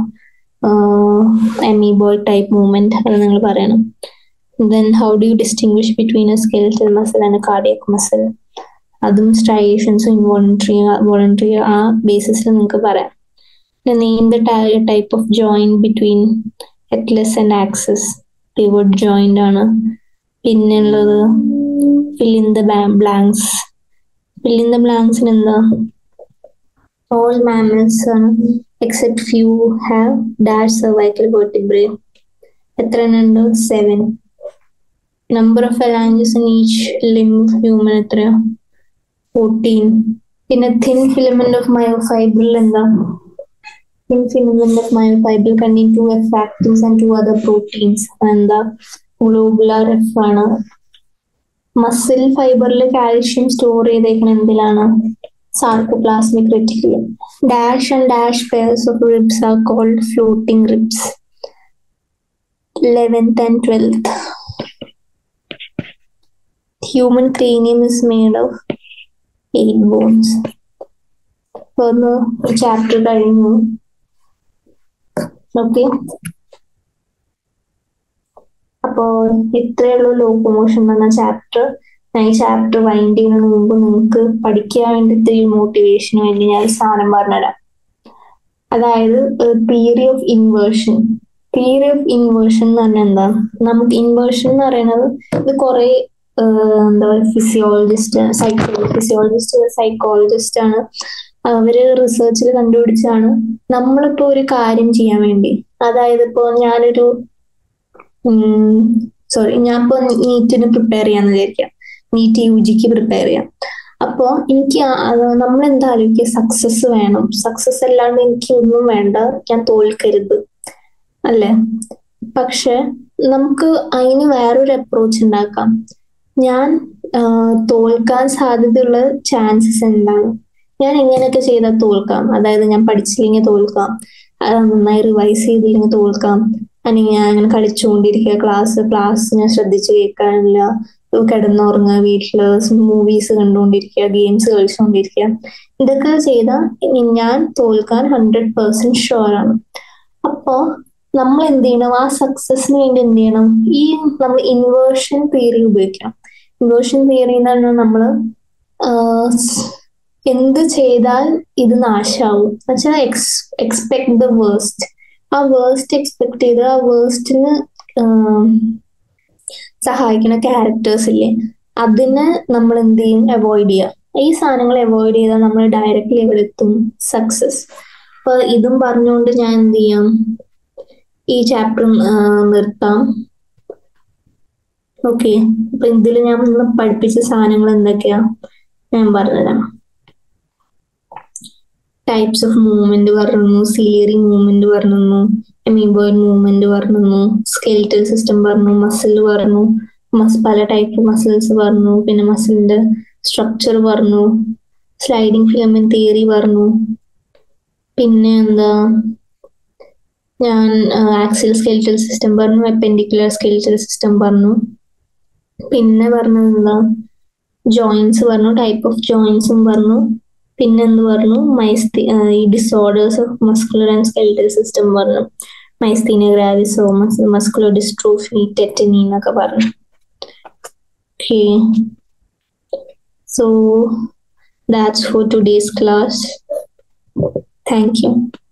[SPEAKER 1] amoeboid type movement അത് നിങ്ങൾ പറയണം then how do you distinguish between a skeletal muscle and cardiac muscle അതും സ്ട്രൈഷൻസും ഇൻവോളണ്ടറി വോളണ്ടറി ആ ബേസിസിൽ നിങ്ങൾക്ക് പറയാം name the type of joint between atlas and axis pivot joint ആണ് പിന്നുള്ളത് fill in the blanks fill in the ബ്ലാങ്ക്സിന് എന്താ ഓൾ മാമൽസ് ആണ് except few have dash cervical vertebrae എത്ര ഉണ്ട് seven number of phalanges in each limb human എത്രയാ ഫോർട്ടീൻ പിന്നെ തിൻ ഫിലമെന്റ് ഓഫ് മയോഫൈബറിൽ എന്താ thin filament of myofibril contain two F actins and two other proteins. എന്താ ഗ്ലോബുലാർ എഫ് ആണ് മസിൽ ഫൈബറിൽ കാൽഷ്യം സ്റ്റോർ ചെയ്തേക്കുന്ന എന്തിലാണ് sarcoplasmic reticulum dash and dash pairs of ribs are called floating ribs eleventh and twelfth human cranium is made of eight bones ഒന്ന് ചാപ്റ്റർ കഴിഞ്ഞു ഓക്കെ അപ്പോ ഇത്രയേ ഉള്ളൂ ലോക്കോമോഷൻ എന്ന ചാപ്റ്റർ ഞാൻ ഈ ചാപ്റ്റർ വൈൻഡ് ചെയ്യുന്നതിന് മുമ്പ് നിങ്ങൾക്ക് പഠിക്കാൻ വേണ്ടി ഇത്തിരി മോട്ടിവേഷന് വേണ്ടി ഞാൻ ഒരു സാധനം പറഞ്ഞുതരാം അതായത് theory of inversion theory of inversion എന്ന് പറഞ്ഞാൽ എന്താ നമുക്ക് ഇൻവേർഷൻ എന്ന് പറയുന്നത് ഇത് കുറെ എന്താ പറയുക ഫിസിയോളജിസ്റ്റ് സൈക്കോ ഫിസിയോളജിസ്റ്റ് സൈക്കോളജിസ്റ്റ് ആണ് അവര് റിസർച്ചിൽ കണ്ടുപിടിച്ചാണ് നമ്മളിപ്പോ ഒരു കാര്യം ചെയ്യാൻ വേണ്ടി അതായത് ഇപ്പോ ഞാനൊരു സോറി ഞാൻ ഇപ്പൊ നീറ്റിന് പ്രിപ്പയർ ചെയ്യാന്ന് വിചാരിക്കാം നീറ്റ് യു ജിക്ക് പ്രിപ്പയർ ചെയ്യാം അപ്പോ എനിക്ക് നമ്മൾ എന്താ ആലോചിക്കുക സക്സസ് വേണം സക്സസ് അല്ലാണ്ട് എനിക്ക് ഒന്നും വേണ്ട ഞാൻ തോൽക്കരുത് അല്ലേ പക്ഷെ നമുക്ക് അതിന് വേറൊരു അപ്രോച്ച് ഉണ്ടാക്കാം ഞാൻ തോൽക്കാൻ സാധ്യതയുള്ള ചാൻസസ് എന്താണ് ഞാൻ എങ്ങനെയൊക്കെ ചെയ്താൽ തോൽക്കാം അതായത് ഞാൻ പഠിച്ചില്ലെങ്കിൽ തോൽക്കാം നന്നായി റിവൈസ് ചെയ്തില്ലെങ്കിൽ തോൽക്കാം അല്ലെങ്കിൽ ഞാൻ അങ്ങനെ കളിച്ചുകൊണ്ടിരിക്കുക ക്ലാസ് ക്ലാസ് ഞാൻ ശ്രദ്ധിച്ച് കേൾക്കാനില്ല കിടന്നുറങ്ങുക വീട്ടില് മൂവീസ് കണ്ടുകൊണ്ടിരിക്കുക ഗെയിംസ് കളിച്ചുകൊണ്ടിരിക്കുക ഇതൊക്കെ ചെയ്താൽ ഞാൻ തോൽക്കാൻ ഹൺഡ്രഡ് പെർസെന്റ് ഷുവർ ആണ് അപ്പോ നമ്മൾ എന്ത് ചെയ്യണം ആ സക്സസിന് വേണ്ടി എന്ത് ചെയ്യണം ഈ നമ്മൾ ഇൻവേർഷൻ തിയറി ഉപയോഗിക്കണം ഇൻവേർഷൻ തിയറി എന്ന് പറഞ്ഞാൽ നമ്മള് എന്ത് ചെയ്താൽ ഇത് നാശാവും എന്നുവെച്ചാൽ എക്സ് എക്സ്പെക്ട് ദ വേസ്റ്റ് ആ വേസ്റ്റ് എക്സ്പെക്ട് ചെയ്ത് ആ വേസ്റ്റിന് സഹായിക്കുന്ന ക്യാരക്ടേഴ്സ് ഇല്ലേ അതിനെ നമ്മൾ എന്ത് ചെയ്യും അവോയ്ഡ് ചെയ്യുക ഈ സാധനങ്ങൾ അവോയ്ഡ് ചെയ്താൽ നമ്മൾ ഡയറക്റ്റ്ലി എവിടെ എത്തും സക്സസ് അപ്പൊ ഇതും പറഞ്ഞുകൊണ്ട് ഞാൻ എന്ത് ചെയ്യാം ഈ ചാപ്റ്റർ നിർത്താം ഓക്കെ അപ്പൊ ഇതിൽ ഞാൻ പഠിപ്പിച്ച സാധനങ്ങൾ എന്തൊക്കെയാ ഞാൻ പറഞ്ഞുതരാം ടൈപ്സ് ഓഫ് മൂവ്മെന്റ് പറഞ്ഞു സിലിയറി മൂവ്മെന്റ് പറഞ്ഞു എമീബോയിഡ് മൂവ്മെന്റ് പറഞ്ഞു സ്കെൽറ്റൽ സിസ്റ്റം പറഞ്ഞു മസിൽ പറഞ്ഞു മസ് പല ടൈപ്പ് മസിൽസ് പറഞ്ഞു പിന്നെ മസിലിന്റെ സ്ട്രക്ചർ പറഞ്ഞു സ്ലൈഡിങ് ഫിലമെന്റ് തിയറി പറഞ്ഞു പിന്നെ എന്താ ഞാൻ ആക്സിൽ സ്കെൽറ്റൽ സിസ്റ്റം പറഞ്ഞു അപ്പൻഡിക്കുലർ സ്കെൽറ്റൽ സിസ്റ്റം പറഞ്ഞു പിന്നെ പറഞ്ഞത് എന്താ ജോയിന്റ്സ് പറഞ്ഞു ടൈപ്പ് ഓഫ് ജോയിന്റ്സും പറഞ്ഞു പിന്നെന്ത് പറഞ്ഞു മൈസ്തി ഈ disorders of muscular and skeletal system പറഞ്ഞു മൈസ്തീനിയ ഗ്രാവിസോ മസ്കുലർ ഡിസ്ട്രോഫി ടെറ്റനി എന്നൊക്കെ പറഞ്ഞു okay so that's for today's class thank U